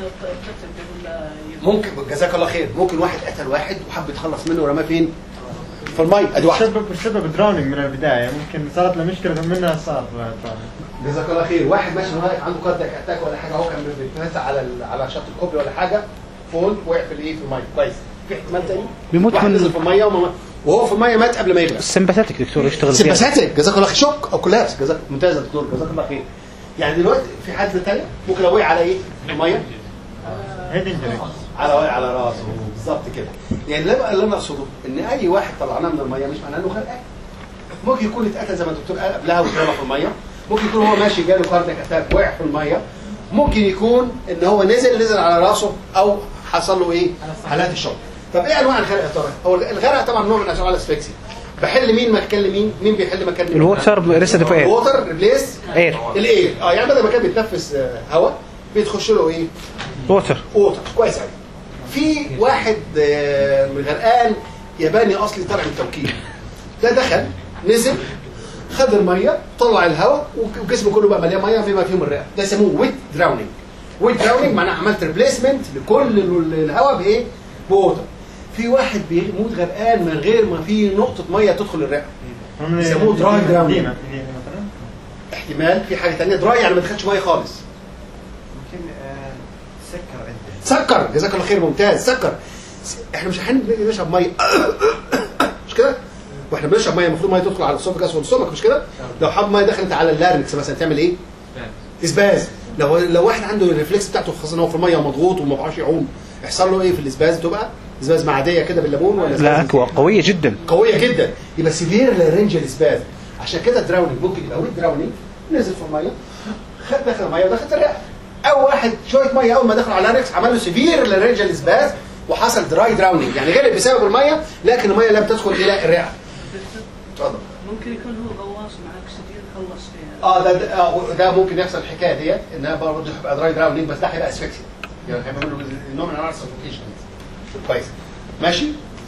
قتل ولا يبقى ممكن جزاك الله خير ممكن واحد قتل واحد وحب يتخلص منه ورماه فين؟ في المي ادي واحد بسبب بسبب دراونينج من البدايه ممكن صارت له مشكله منها صار دراونينج جزاك الله خير واحد ماشي واقف عنده كاردياك اتاك ولا حاجه هو كان بيتنسى على ال- على شط الكوبري ولا حاجه فول وقع في الايه في الميه كويس في احتمال تاني بيموت واحد من- نزل في الميه وما- وهو في الميه مات قبل ما يغرق السمباثيك دكتور يشتغل زيادة. سيمباثيك جزاك الله خير شوك او كولابس جزاك ممتاز يا دكتور جزاك الله خير يعني دلوقتي في حد تاني ممكن لو وقع على ايه؟ في الميه هيد انجري على على راسه بالظبط كده يعني اللي بقى اللي انا اقصده ان اي واحد طلعناه من الميه مش معناه انه غرقان ممكن يكون اتقتل زي ما الدكتور قال قبلها واترمى في الميه ممكن يكون هو ماشي جاله كاردياك اتاك وقع في الميه ممكن يكون ان هو نزل نزل على راسه او حصل له ايه حالات الشوك طب ايه انواع الغرق يا ترى هو الغرق طبعا نوع من انواع الاسفكسي بحل مين مكان مين مين بيحل مكان مين الووتر ريسيدف اير الووتر ريبليس اير الاير اه يعني بدل ما كان بيتنفس آه، هواء بيتخش له ايه ووتر ووتر كويس قوي في واحد آه، من غرقان ياباني اصلي طالع من التوكيل ده دخل نزل خد الميه طلع الهواء وجسمه كله بقى مليان ميه بما فيهم الرئه ده يسموه ويت دراونينج ويت دراونينج معناه عملت ريبليسمنت لكل ال- الهواء بايه؟ بووتر في واحد بيموت غرقان من غير ما في نقطه ميه تدخل الرئه يسموه dry drowning. مثلا احتمال في حاجه ثانيه دراي يعني ما دخلش ميه خالص ممكن آه، سكر عنده سكر جزاك الله خير ممتاز سكر احنا مش هنبقى نشرب ميه مش كده واحنا بنشرب ميه المفروض ميه تدخل على الاسوفجاس والسمك مش كده لو حب ميه دخلت على اللارنكس مثلا تعمل ايه اسباز لو لو واحد عنده الريفلكس بتاعته خاصه ان هو في الميه ومضغوط وما بيعرفش يعوم يحصل له ايه في الاسباز تبقى اسباز معديه كده بالليمون ولا لا إسباز اكوا قويه جدا قويه جدا يبقى سيفير لارنجال اسباز عشان كده دراونينج ممكن يبقى ويت دراونينج نزل في الميه خد دخل الميه ودخلت الرئه او واحد شويه ميه اول ما دخل على اللارنكس عمل له سيفير لارنجال اسباز وحصل دراي دراونينج يعني غرق بسبب الميه لكن الميه لم تدخل الى الرئه اتفضل ممكن يكون هو غواص مع اكسجين خلص فيها اه ده ده, آه ده ممكن يحصل الحكايه ديت انها برضه هيبقى دراي دراونينج بس ده هيبقى اسفكسيا يعني هيبقى منه نوع من انواع السفوكيشن كويس ماشي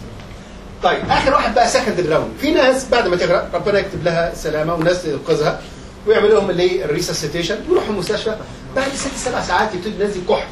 طيب اخر واحد بقى سكند دراونينج في ناس بعد ما تغرق ربنا يكتب لها السلامه وناس ينقذها ويعملوا لهم اللي هي الريسسيتيشن يروحوا المستشفى بعد ست سبع ساعات يبتدي ينزل كح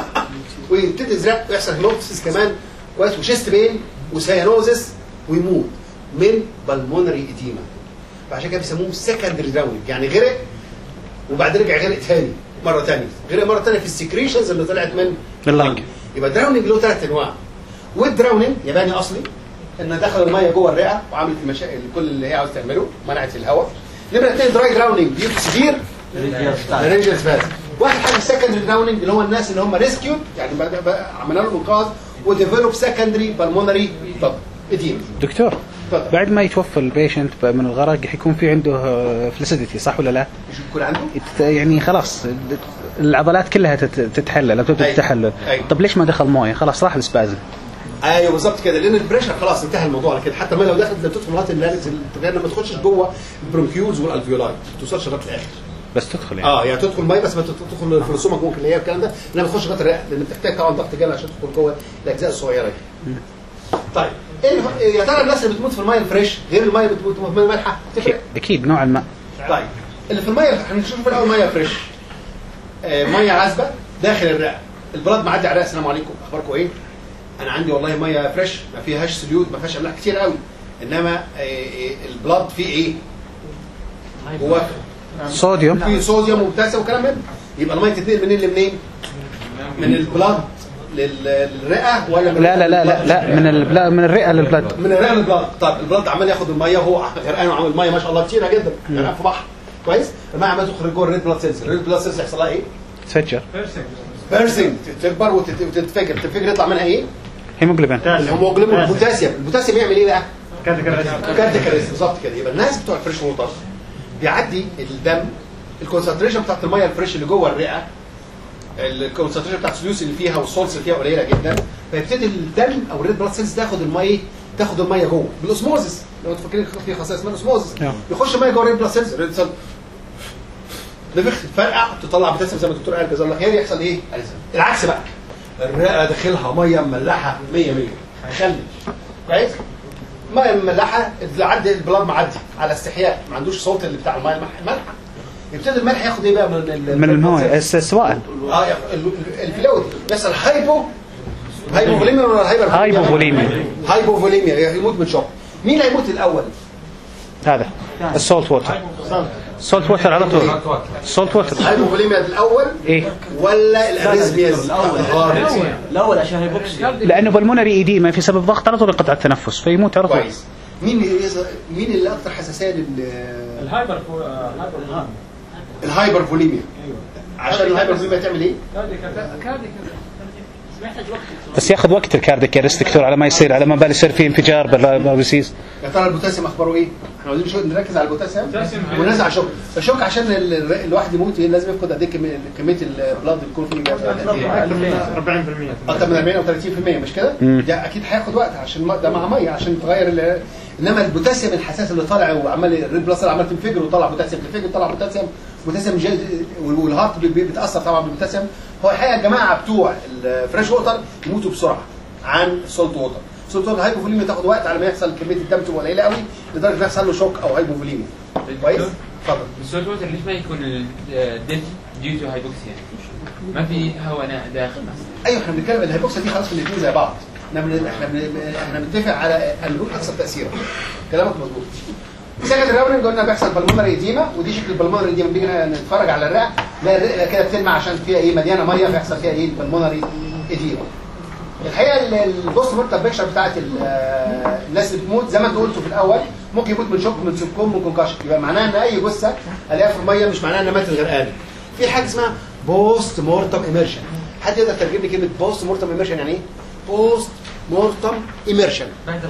ويبتدي يزرق ويحصل هيموبسيس كمان كويس وشيست بين وسيانوزس ويموت من بالمونري اديما فعشان كده بيسموه سكندري دراونينج يعني غرق وبعد رجع غرق تاني مره تانية غرق مره تانية في السكريشنز اللي طلعت من اللنج. يبقى دراونينج له ثلاث انواع والدراونينج ياباني اصلي ان دخل الميه جوه الرئه وعملت المشاكل كل اللي هي عاوز تعمله منعت الهواء نمره اثنين دراي دراونينج بيبقى سيفير رينجرز باز واحد حاجه سكندري دراونينج اللي هو الناس اللي هم ريسكيو يعني بقى- بقى عملنا لهم انقاذ وديفلوب سكندري بالمونري اديم دكتور اتفضل. بعد ما يتوفى البيشنت من الغرق حيكون في عنده فلسيديتي صح ولا لا؟ مش يكون عنده يت- يعني خلاص العضلات كلها تت- تتحلل او تبدا أيوة. تتحلل أيوة. طب ليش ما دخل مويه؟ خلاص راح السبازم ايوه بالظبط كده لان البريشر خلاص انتهى الموضوع على كده حتى ما لو دخلت تدخل مرات اللارنكس لان ما تخشش جوه البرونكيولز والالفيولاي ما توصلش لغايه الاخر بس تدخل يعني اه يعني تدخل ميه بس ما تدخل في الرسومك ممكن اللي هي الكلام ده انما تخش لغايه الرئه لان بتحتاج طبعا ضغط جامد عشان تدخل جوه الاجزاء الصغيره دي طيب ايه الف- يا ترى الناس اللي بتموت في الميه الفريش غير الميه اللي بتموت في الميه المالحه تفرق اكيد نوعا ما طيب اللي في الميه هنشوف الاول ميه فريش آه ميه عذبه داخل الرئه البلاد معدي على الرئه السلام عليكم اخباركم ايه انا عندي والله ميه فريش ما فيهاش سليوت ما فيهاش املاح كتير قوي انما آه آه البلاد فيه ايه جواه صوديوم فيه صوديوم وبوتاسيوم وكلام من ده. يبقى الميه تتنقل منين لمنين من البلاد لل- للرئه ولا من لا لا لا لا, لا من ال... لا من الرئه للبلد من الرئه للبلاد طب البلاد عمال ياخد الميه وهو غرقان وعامل الميه ما شاء الله كتيره جدا غرقان في بحر كويس الميه عمال تخرج جوه الريد بلاد سيلز الريد بلاد سيلز يحصل لها ايه؟ تفجر بيرسنج تكبر وتت- وتتفجر التفجر يطلع منها ايه؟ هيموجلوبين الهيموجلوبين والبوتاسيوم البوتاسيوم يعمل ايه بقى؟ كذا كذا كارتيكاليز بالظبط كده يبقى الناس بتوع الفريش ووتر بيعدي الدم الكونسنتريشن بتاعت الميه الفريش اللي جوه الرئه الكونسنتريشن بتاعت الفلوس اللي فيها والسولس اللي فيها قليله جدا فيبتدي الدم او الريد بلاد سيلز تاخد الميه تاخد الميه جوه بالاوسموزس لو انتوا فاكرين في خاصيه اسمها الاوسموزس نعم. يخش الميه جوه الريد بلاد سيلز الريد سيلز نفخ تفرقع تطلع بوتاسيوم زي ما الدكتور قال جزاه الله خير يحصل ايه؟ العكس بقى الرئه داخلها ميه مملحه 100 100 هيخلي كويس؟ ميه مملحه عدي البلاد معدي على استحياء ما عندوش صوت اللي بتاع الميه الملح ملح يبتدي الملح ياخد ايه بقى من ال- من المويه الس- سواء اه ياخد ال- ال- الفلويد بس الهايبو هايبوفوليميا ولا هايبر هايبوفوليميا. هايبوفوليميا يموت من شوك مين اللي هيموت الاول؟ هذا السولت ووتر السولت ووتر على طول السولت ووتر الهايبوفوليميا الاول ايه ولا الاريزمياز الاول الاول عشان هيبوكسيا لانه بالمونري ايديما في سبب ضغط على طول ينقطع التنفس فيموت على طول كويس مين اللي يظهر- مين اللي اكثر حساسيه لل الهايبر فو- آه، هايبر الهايبرفوليميا عشان الهايبرفوليميا تعمل ايه؟ كاردي محتاج وقت بس ياخذ وقت الكارديك ارست دكتور على ما يصير على ما بال يصير في انفجار بالبسيس يا ترى البوتاسيوم اخباره ايه؟ احنا عاوزين شو نركز على البوتاسيوم البوتاسيوم ونركز على الشوك الشوك عشان ال- ال- الواحد يموت إيه؟ لازم يفقد قد ايه كميه كمية البلاد اللي يكون فيه قد إيه؟ 40% اكتر من 40 او 30% مش كده؟ مم. ده اكيد هياخد وقت عشان ما- ده مع ميه عشان تغير ال- انما البوتاسيوم الحساس اللي طالع وعمال الريد بلس عمال تنفجر وطلع بوتاسيوم تنفجر وطلع بوتاسيوم بوتاسيوم جاي والهارت بي- بي- بيتاثر طبعا بالبوتاسيوم هو الحقيقه الجماعه بتوع الفريش ووتر يموتوا بسرعه عن السولت ووتر السولت ووتر الهايبوفوليميا تاخد وقت على ما يحصل كميه الدم تبقى قليله قوي لدرجه ما يحصل له شوك او هايبوفوليميا كويس؟ اتفضل السولت ووتر ليش ما يكون الديث ديو تو هايبوكسيا؟ ما في هواء داخل مثلا ايوه احنا بنتكلم الهيبوكسيا دي خلاص الاثنين زي بعض احنا بن... احنا بن... احنا بنتفق على النجوم اكثر تاثيرا كلامك مظبوط سكند راوندنج قلنا بيحصل بالمونري ايديما ودي شكل البلمونري ايديما بنيجي نتفرج على الرئه لا الرئه كده بتلمع عشان فيها ايه مليانه ميه فيحصل فيها ايه البلمونري ايديما الحقيقه ال- البوست مورتم بيكشر بتاعت ال- آه، الناس اللي بتموت زي ما انت قلتوا في الاول ممكن يموت من شوك من سكوم من كونكشن يبقى معناها ان اي جثه الاقيها في الميه مش معناها انها ماتت غرقانه في حاجه اسمها بوست مورتم ايمرشن حد يقدر يترجم لي كلمه بوست مورتم ايمرشن يعني ايه؟ بوست مورتم ايمرشن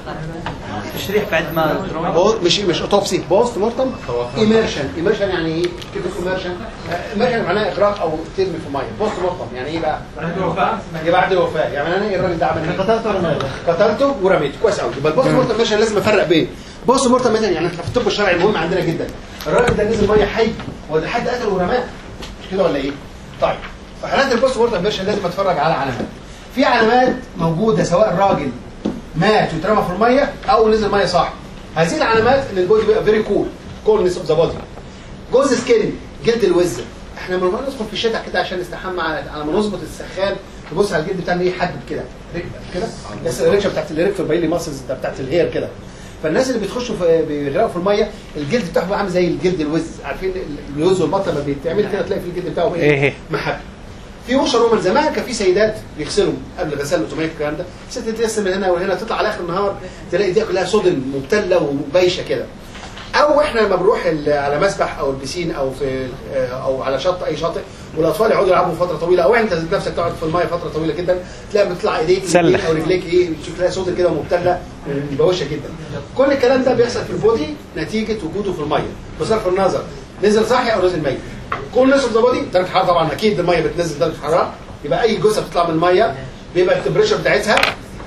تشريح بعد ما تروح بو- مش مش اوتوبسي بوست مورتم ايمرشن ايمرشن يعني ايه كلمه ايمرشن ايمرشن معناها اغراق او ترمي في الميه بوست مورتم يعني ايه بقى يبقى بعد الوفاه يعني انا ايه الراجل ده عمل ايه قتلت ولا ماذا؟ قتلته ورميته كويس قوي يبقى البوست مورتم ميشن لازم افرق بين بوست مورتم مثلا يعني في الطب الشرعي مهم عندنا جدا الراجل ده نزل ميه حي ولا حد قتله ورماه مش كده ولا ايه طيب في حالات البوست مورتم ميشن لازم اتفرج على علامات في علامات موجوده سواء الراجل مات واترمى في الميه او نزل ميه صح هذه العلامات ان البودي بيبقى فيري كول كولنس اوف ذا بودي جوز سكين جلد الوزه احنا لما ندخل في الشتاء كده عشان نستحمى على على ما نظبط السخان تبص على الجلد بتاعنا ايه حدد كده ركبه كده بس الريشه بتاعت الريكتور باين لي ماسلز بتاعت الهير كده فالناس اللي بيخشوا في بيغرقوا في الميه الجلد بتاعهم عامل زي الجلد الوز عارفين الوز والبطه لما بيتعمل كده تلاقي في الجلد بتاعه إيه إيه. محب في وشر رومان زمان كان في سيدات بيغسلوا قبل غسال الاوتوماتيك الكلام ده ست تغسل من هنا وهنا تطلع على اخر النهار تلاقي ايديها كلها صدن مبتله وبايشه كده او احنا لما بنروح ال- على مسبح او البسين او في او على شط اي شاطئ والاطفال يقعدوا يلعبوا فتره طويله او انت ذات نفسك تقعد في الميه فتره طويله جدا تلاقي بتطلع ايديك سلة. اليمين او رجليك ايه تشوف تلاقي صوت كده ومبتله ومبوشه جدا كل الكلام ده بيحصل في البودي نتيجه وجوده في الميه بصرف النظر نزل صحي او نزل ميت كل نزل ذا بودي درجه حراره طبعا اكيد الميه بتنزل درجه حراره يبقى اي جثه بتطلع من الميه بيبقى التمبريتشر بتاعتها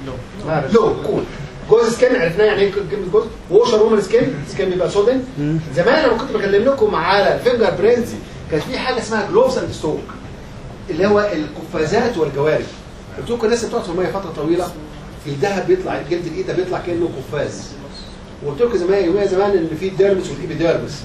لو كول جوز سكين عرفناه يعني ايه كلمه جوز ووشر وومن سكين سكين بيبقى سودن زمان لما كنت بكلم لكم على الفينجر برينتس كان في حاجه اسمها جلوفز اند ستوك اللي هو القفازات والجوارب قلت لكم الناس اللي بتقعد في الميه فتره طويله جلدها بيطلع جلد الايد ده بيطلع كانه قفاز وقلت لكم زمان يوميا زمان ان في الديرمس والايبيديرمس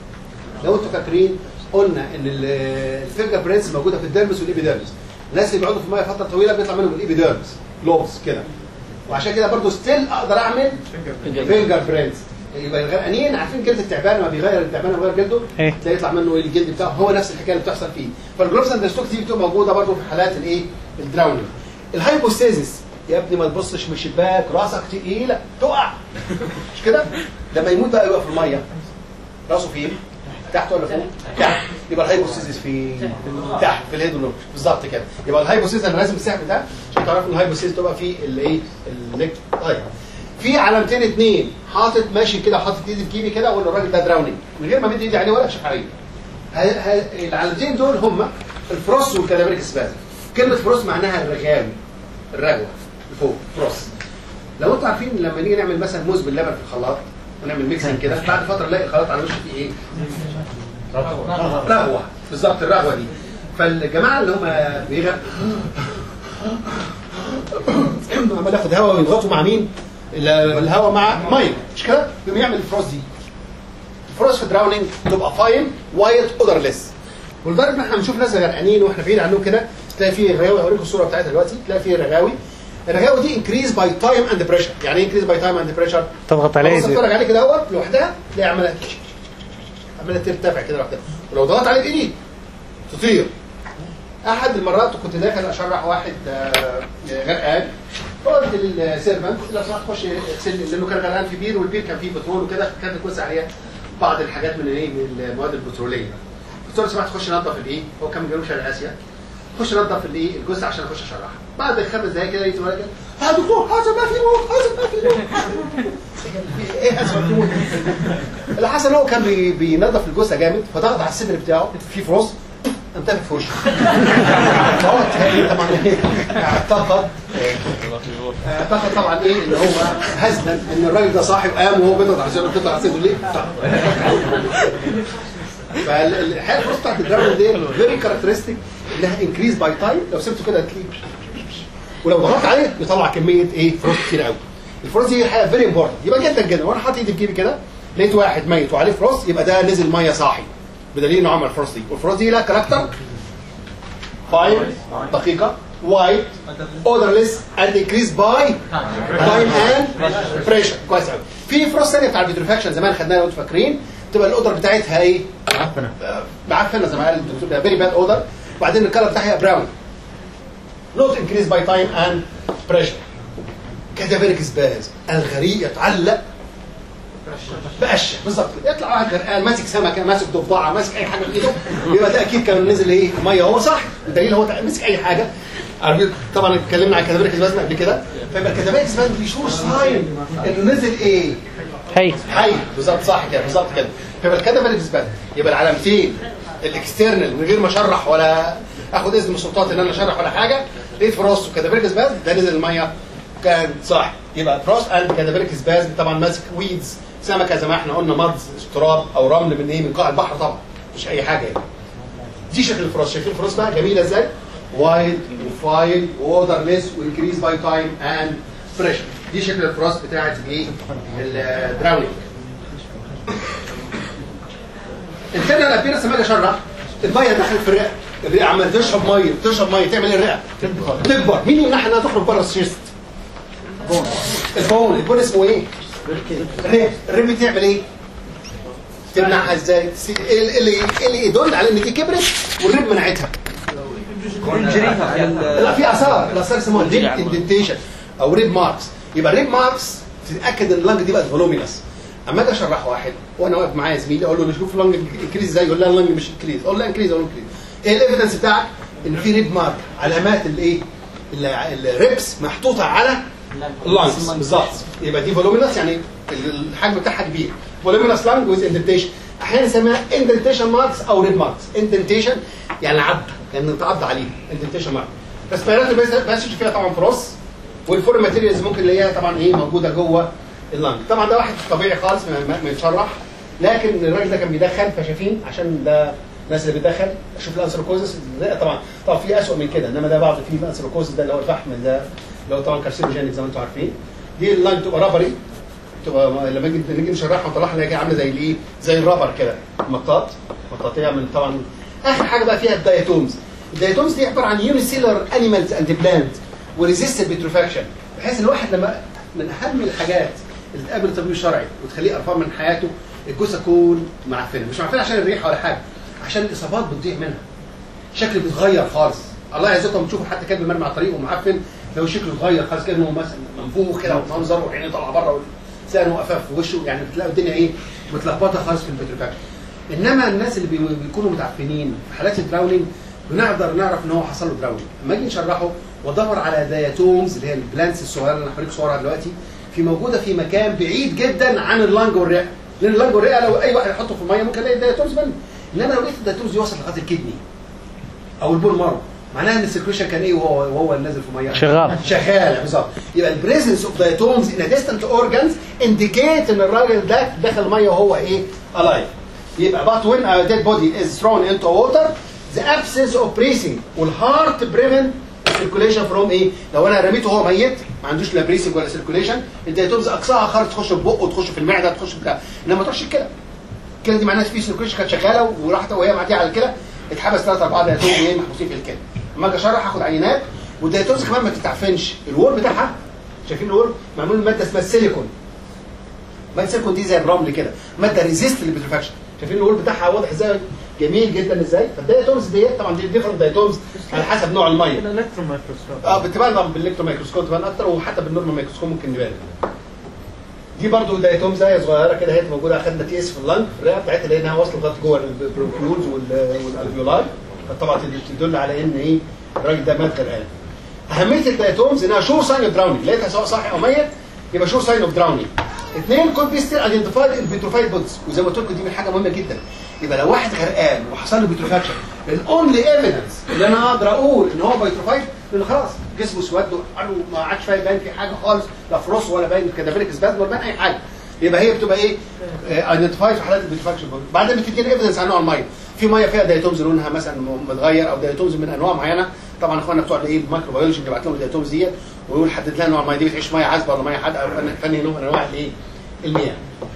لو انتوا فاكرين قلنا ان ال- الفينجر برينتس موجوده في الديرمس والايبيديرمس الناس اللي بيقعدوا في الميه فتره طويله بيطلع منهم الايبيديرمس لوبس كده وعشان كده برضو ستيل اقدر اعمل فينجر برينتس يبقى الغرقانين عارفين جلد التعبان لما بيغير التعبان بيغير جلده إيه. تلاقي يطلع منه ايه الجلد بتاعه هو نفس الحكايه اللي بتحصل فيه فالجروبس اند ستوك دي بتبقى موجوده برضه في حالات الايه الدراونينج الهايبوستيزيس يا ابني ما تبصش من الشباك راسك تقيله تقع مش كده لما يموت بقى يقف في الميه راسه فين تحت ولا فوق تحت يبقى الهايبوستيزيس في تحت في الهيدرو بالظبط كده يبقى الهايبوستيزيس انا لازم السهم ده عشان تعرفوا ان الهايبوستيزيس تبقى في الايه النك طيب في علامتين اتنين حاطط ماشي كده حاطط ايدي في جيبي كده اقول له الراجل ده دراونينج من غير ما مد ايدي عليه ولا اكشف عليه ه- ه- العلامتين دول هما الفروس والكالابريك سبازم كلمه فروس معناها الرغاوي الرغوه فوق فروس لو انتوا عارفين لما نيجي نعمل مثلا موز باللبن في الخلاط ونعمل ميكسنج كده بعد فتره نلاقي الخلاط على وشه فيه ايه؟ رغوه بالظبط الرغوه دي فالجماعه اللي هم بيغ عمال ياخد هواء ويضغطوا مع مين؟ ال- الهواء مع ميه مش كده؟ يقوم يعمل الفروس دي الفروس في دراونينج تبقى فاين وايت اودرلس ولدرجه ان احنا بنشوف ناس غرقانين واحنا بعيد عنهم كده تلاقي فيه رغاوي اوريكم الصوره بتاعتها دلوقتي تلاقي فيه رغاوي الرغاوي دي انكريز باي تايم اند بريشر يعني ايه انكريز باي تايم اند بريشر تضغط عليه بص زي- اتفرج عليه كده اهوت لوحدها تلاقي عماله عماله ترتفع كده لوحدها ولو ضغطت عليه بايدي تطير احد المرات كنت داخل اشرح واحد آه، غرقان قلت للسيرفنت لو سمحت خش اغسل لانه كان غرقان في بير والبير كان فيه بترول وكده كانت الكوسه عليها بعض الحاجات من الايه من المواد البتروليه قلت له لو سمحت خش نظف الايه هو كان من جنوب شرق اسيا خش نظف الايه الجثه عشان اخش اشرحها بعد خمس دقايق كده لقيت ولد كده يا دكتور حسن ما في موت حسن ما في موت ايه حسن ما في موت اللي حصل ان هو كان بي- بينظف الجثه جامد فضغط على الصدر بتاعه في فروس قام تافه في وشه فهو التاني طبعا ايه اعتقد اعتقد طبعا ايه ان هو هزلا ان الراجل ده صاحي وقام وهو بيضغط على صدره بيضغط على صدره ليه؟ فالحقيقه الفروس بتاعت الدراجون دي فيري كاركترستيك انها انكريز باي تايم لو سبته كده هتلاقيه ولو ضغطت عليه يطلع كميه ايه فروس كتير قوي الفروس دي حاجه فيري امبورتنت يبقى جدا جدا وانا حاطط ايدي في جيبي كده لقيت واحد ميت وعليه فروس يبقى ده نزل ميه صاحي بدليل انه عمل فروس دي والفروس دي لها كاركتر فاين دقيقه وايت اودرلس اند انكريز باي تايم اند بريشر كويس قوي في فروس ثانيه بتاع الفيتروفاكشن زمان خدناها لو انتوا فاكرين تبقى الاودر بتاعتها ايه؟ معفنه معفنه زي ما قال الدكتور ده فيري باد اودر وبعدين الكلر بتاعها براون نوت انكريز باي تايم اند بريشر كادافيريك سباز الغريق يتعلق بقشه بالظبط يطلع واحد غرقان ماسك سمكه ماسك ضفدعه ماسك اي حاجه في ايده يبقى ده اكيد كان نزل ايه ميه هو صح الدليل هو مسك اي حاجه عارفين طبعا اتكلمنا عن كادافيريك سباز قبل كده فيبقى الكادافيريك سباز بيشور ساين انه نزل ايه هي حي بالظبط صح كده بالظبط كده فيبقى الكادافيريك سباز يبقى العلامتين الاكسترنال من غير ما اشرح ولا اخد اذن من السلطات ان انا اشرح ولا حاجه لقيت في راسه كادافيريك سباز ده نزل الميه كان صح يبقى فروس اند كادافيريك سباز طبعا ماسك ويدز سمكه زي ما احنا قلنا مض تراب او رمل من ايه من قاع البحر طبعا مش اي حاجه يعني دي شكل الفروس شايفين الفروس بقى جميله ازاي وايد وفايل واودرليس وانكريز باي تايم اند بريشر دي شكل الفروس بتاعت الايه الدراونينج الانترنال ابيرنس لما اجي اشرح الميه دخلت في الرئه الرئه عمال تشرب ميه تشرب ميه تعمل ايه الرئه؟ تكبر مين يمنعها انها تخرج بره الشيست؟ البون البون اسمه ايه؟ الرئه الرئه بتعمل ايه؟ تمنعها ازاي؟ تس- اللي اللي اللي يدل على ان دي كبرت والريب منعتها لا في اثار الاثار اسمها ريب اندنتيشن او ريب ماركس يبقى الريب ماركس تتاكد ان اللنج دي بقت فولومينس اما اجي اشرح واحد وانا واقف معايا زميلي اقول له شوف اللنج انكريز ازاي يقول لا اللنج مش انكريز اقول لا انكريز اقول له انكريز ايه الايفيدنس بتاعك ان في ريب مارك علامات الايه الريبس محطوطه على اللانجز بالظبط يبقى دي فولومينس يعني الحجم بتاعها كبير فولومينس لانج ويز اندنتيشن احيانا نسميها اندنتيشن ماركس او ريب ماركس اندنتيشن يعني عض لان تعض عليه اندنتيشن مارك ريسبيراتوري باسج فيها طبعا فروس والفورم ماتيريالز ممكن نلاقيها طبعا ايه موجوده جوه اللانج طبعا ده واحد طبيعي خالص ما- ما ما يتشرح لكن الراجل ده كان بيدخن فشايفين عشان ده الناس اللي بتدخن اشوف الانثروكوزس الرئه طبعا طبعا في اسوء من كده انما ده بعض فيه الانثروكوزس ده اللي هو الفحم ده اللي هو طبعا كارسينوجينيك زي ما انتم عارفين دي اللاين تبقى رابري تبقى لما نيجي نيجي نشرحها ونطلعها نلاقيها عامله زي الايه زي الرابر كده مطاط مطاطيه من طبعا اخر حاجه بقى فيها الدايتومز الدايتومز دي عباره عن يونيسيلر انيمالز اند بلانت وريزيستد بيتروفاكشن بحيث الواحد لما من اهم الحاجات اللي تقابل الطبيب الشرعي وتخليه قرفان من حياته الجثه تكون معفنه مش معفنه عشان الريحه ولا حاجه عشان الاصابات بتضيع منها شكل بيتغير خالص الله يعزكم تشوفوا حتى كلب مرمي على الطريق ومعفن لو شكله اتغير خالص كانه مثلا منفوخ كده ومنظر وعينيه طالعه بره ولسانه وقفاه في وشه يعني بتلاقوا الدنيا ايه متلخبطه خالص في البتروفاكشن انما الناس اللي بي- بيكونوا متعفنين في حالات الدراونينج بنقدر نعرف ان هو حصل له دراونينج لما اجي نشرحه وادور على داياتومز اللي هي البلانس الصغيره اللي انا هوريك صورها دلوقتي في موجوده في مكان بعيد جدا عن اللنج والرئه لان اللنج والرئه لو اي واحد يحطه في الميه ممكن يلاقي داياتومز منه انما لو لقيت الداياتومز دي وصلت لغايه الكدني او البول مارو معناها ان السيركيشن كان ايه وهو وهو نازل في ميه شغال. شغاله بالظبط يبقى البريزنس اوف دايتومز ان ديستنت اورجانز انديكيت ان الراجل ده دخل ميه وهو ايه الايف يبقى but when a dead body is thrown into water the absence of breathing والهارت prevent circulation from ايه لو انا رميته وهو ميت ما عندوش لا بريسنج ولا سيركوليشن الدايتومز اقصاها خالص تخش في بقه تخش في المعده تخش في بتاع انما ما تروحش الكلى الكلى دي معناها في سيركوليشن كانت شغاله وراحت وهي معديه على الكلى اتحبس ثلاث اربعه دايتوم ايه محبوسين في الكلى اما اجي اشرح هاخد عينات والدايتومز كمان ما تتعفنش الور بتاعها شايفين الور معمول من ماده اسمها السيليكون ماده السيليكون دي زي الرمل كده ماده ريزيست للبترفاكشن شايفين الور بتاعها واضح ازاي جميل جدا ازاي فالدايتومز ديت طبعا دي ديفرنت دايتومز على حسب نوع الميه الالكترون مايكروسكوب اه بتبان طبعا بالالكترون ميكروسكوب تبان اكتر وحتى بالنورمال ميكروسكوب ممكن يبان دي برضو دايتوم زي صغيره كده هي موجوده اخدنا تي اس في اللنج الرئه بتاعتها لانها واصله لغايه جوه البرونكيولز والالفيولاي فطبعا تدل على ان ايه الراجل ده مات غرقان اهميه الدايتومز انها شور ساين اوف دراونينج لقيتها سواء صاحي او ميت يبقى شور ساين اوف دراونينج اثنين كود بي ستيل ايدنتيفايد البيتروفايد بودز وزي ما قلت لكم دي من حاجه مهمه جدا يبقى لو واحد غرقان وحصل له بيتروفاكشن الاونلي ايفيدنس اللي انا اقدر اقول ان هو بيتروفايد لان خلاص جسمه اسود وقالوا ما عادش فاهم باين في حاجه خالص لا فروس ولا باين كادافيريك سباد ولا باين اي حاجه يبقى هي بتبقى ايه ايدنتيفايد في حالات البيتروفاكشن بعدين بتدينا ايفيدنس عن نوع الميه في ميه فيها دايتومز لونها مثلا متغير او دايتومز من انواع معينه طبعا اخواننا بتوع الايه الميكروبيولوجي بيبعت لهم الدايتومز ديت ويقول حدد لنا نوع الميه دي بتعيش ميه عذبه ولا ميه حادقه او فن- فني نوع من انواع الايه المياه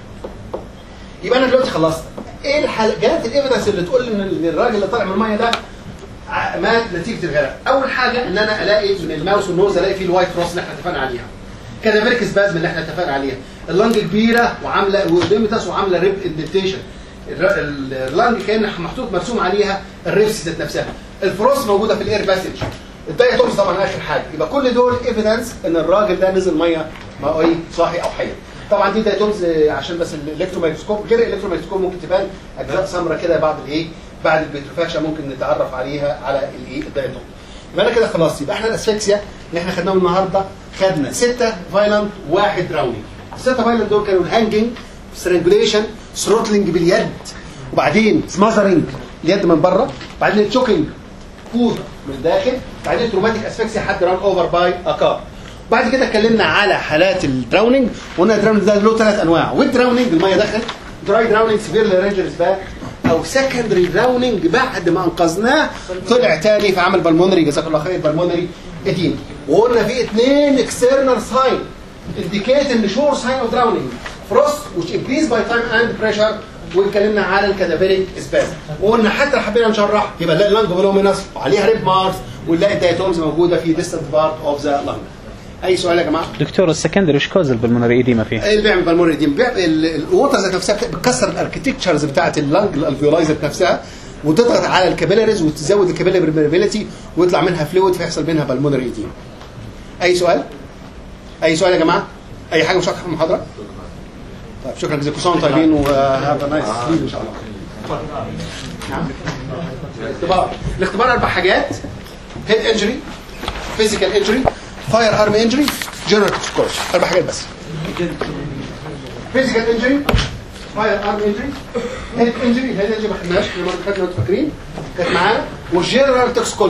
يبقى انا دلوقتي خلصت ايه الحاجات الايفيدنس اللي تقول ان إن الراجل اللي طالع من الميه ده ع- مات نتيجه الغرق اول حاجه ان انا الاقي من الماوس والنوز الاقي فيه الوايت روس اللي احنا اتفقنا عليها كادافيريك سبازم اللي احنا اتفقنا عليها اللنج كبيره وعامله وديمتاس وعامله ريب اندنتيشن اللنج كان محطوط مرسوم عليها الريفس ذات نفسها الفروس موجوده في الاير باسج الدايتومز طبعا اخر حاجه يبقى كل دول ايفيدنس ان الراجل ده نزل ميه ما هو ايه صاحي او حي طبعا دي دايتومز آه، عشان بس الالكتروميكروسكوب غير الالكتروميكروسكوب ممكن تبان اجزاء سمراء كده بعد الايه بعد البيتروفاكشن ممكن نتعرف عليها على الايه الدايتوم يبقى انا كده خلاص يبقى احنا الاسفكسيا اللي احنا خدناهم النهارده خدنا سته فايلنت واحد راوندنج السته فايلنت دول كانوا الهانجنج سترانجوليشن ثروتلنج باليد وبعدين سماذرنج اليد من بره بعدين التشوكينج فود من الداخل بعدين تروماتيك اسفكسيا حد ران اوفر باي اكار بعد كده اتكلمنا على حالات الدراوننج وقلنا الدراوننج ده له ثلاث انواع والدراوننج الميه دخلت دراي دراوننج سيفير رينجرز باك او سكندري دراوننج بعد ما انقذناه طلع تاني في عمل بالمونري جزاك الله خير بالمونري اديم وقلنا في اثنين اكسترنال ساين indicate ان شور ساين اوف دراوننج فروست which increase by time and pressure واتكلمنا على الكادافيريك اسباز وقلنا حتى لو حبينا نشرح يبقى نلاقي اللانج فولومينس وعليها ريب ماركس ونلاقي الدايتومز موجوده في ديستنت بارت اوف ذا لانج اي سؤال يا جماعه؟ دكتور السكندري ايش كوز البلمونري ايديما فيه؟ ايه اللي بيعمل بالمونري دي الووتر ذات نفسها بت- بتكسر الاركتكتشرز بتاعت اللنج الالفيولاي ذات نفسها وتضغط على الكابيلاريز وتزود الكابيلاري برميبيليتي ويطلع منها فلويد فيحصل منها بالمونري دي اي سؤال اي سؤال يا جماعه اي حاجه مش واضحه في المحاضره طيب شكرا جزاكم الله طيبين وهاف نايس ان شاء الله نعم الاختبار الاختبار اربع حاجات هيد انجري فيزيكال انجري فاير ارم انجري جنرال سكورس اربع حاجات بس فيزيكال انجري فاير ارم انجري هيد انجري هيد انجري ما خدناش احنا مرة خدنا وانتوا فاكرين كانت معانا والجنرال توكسيكولوجي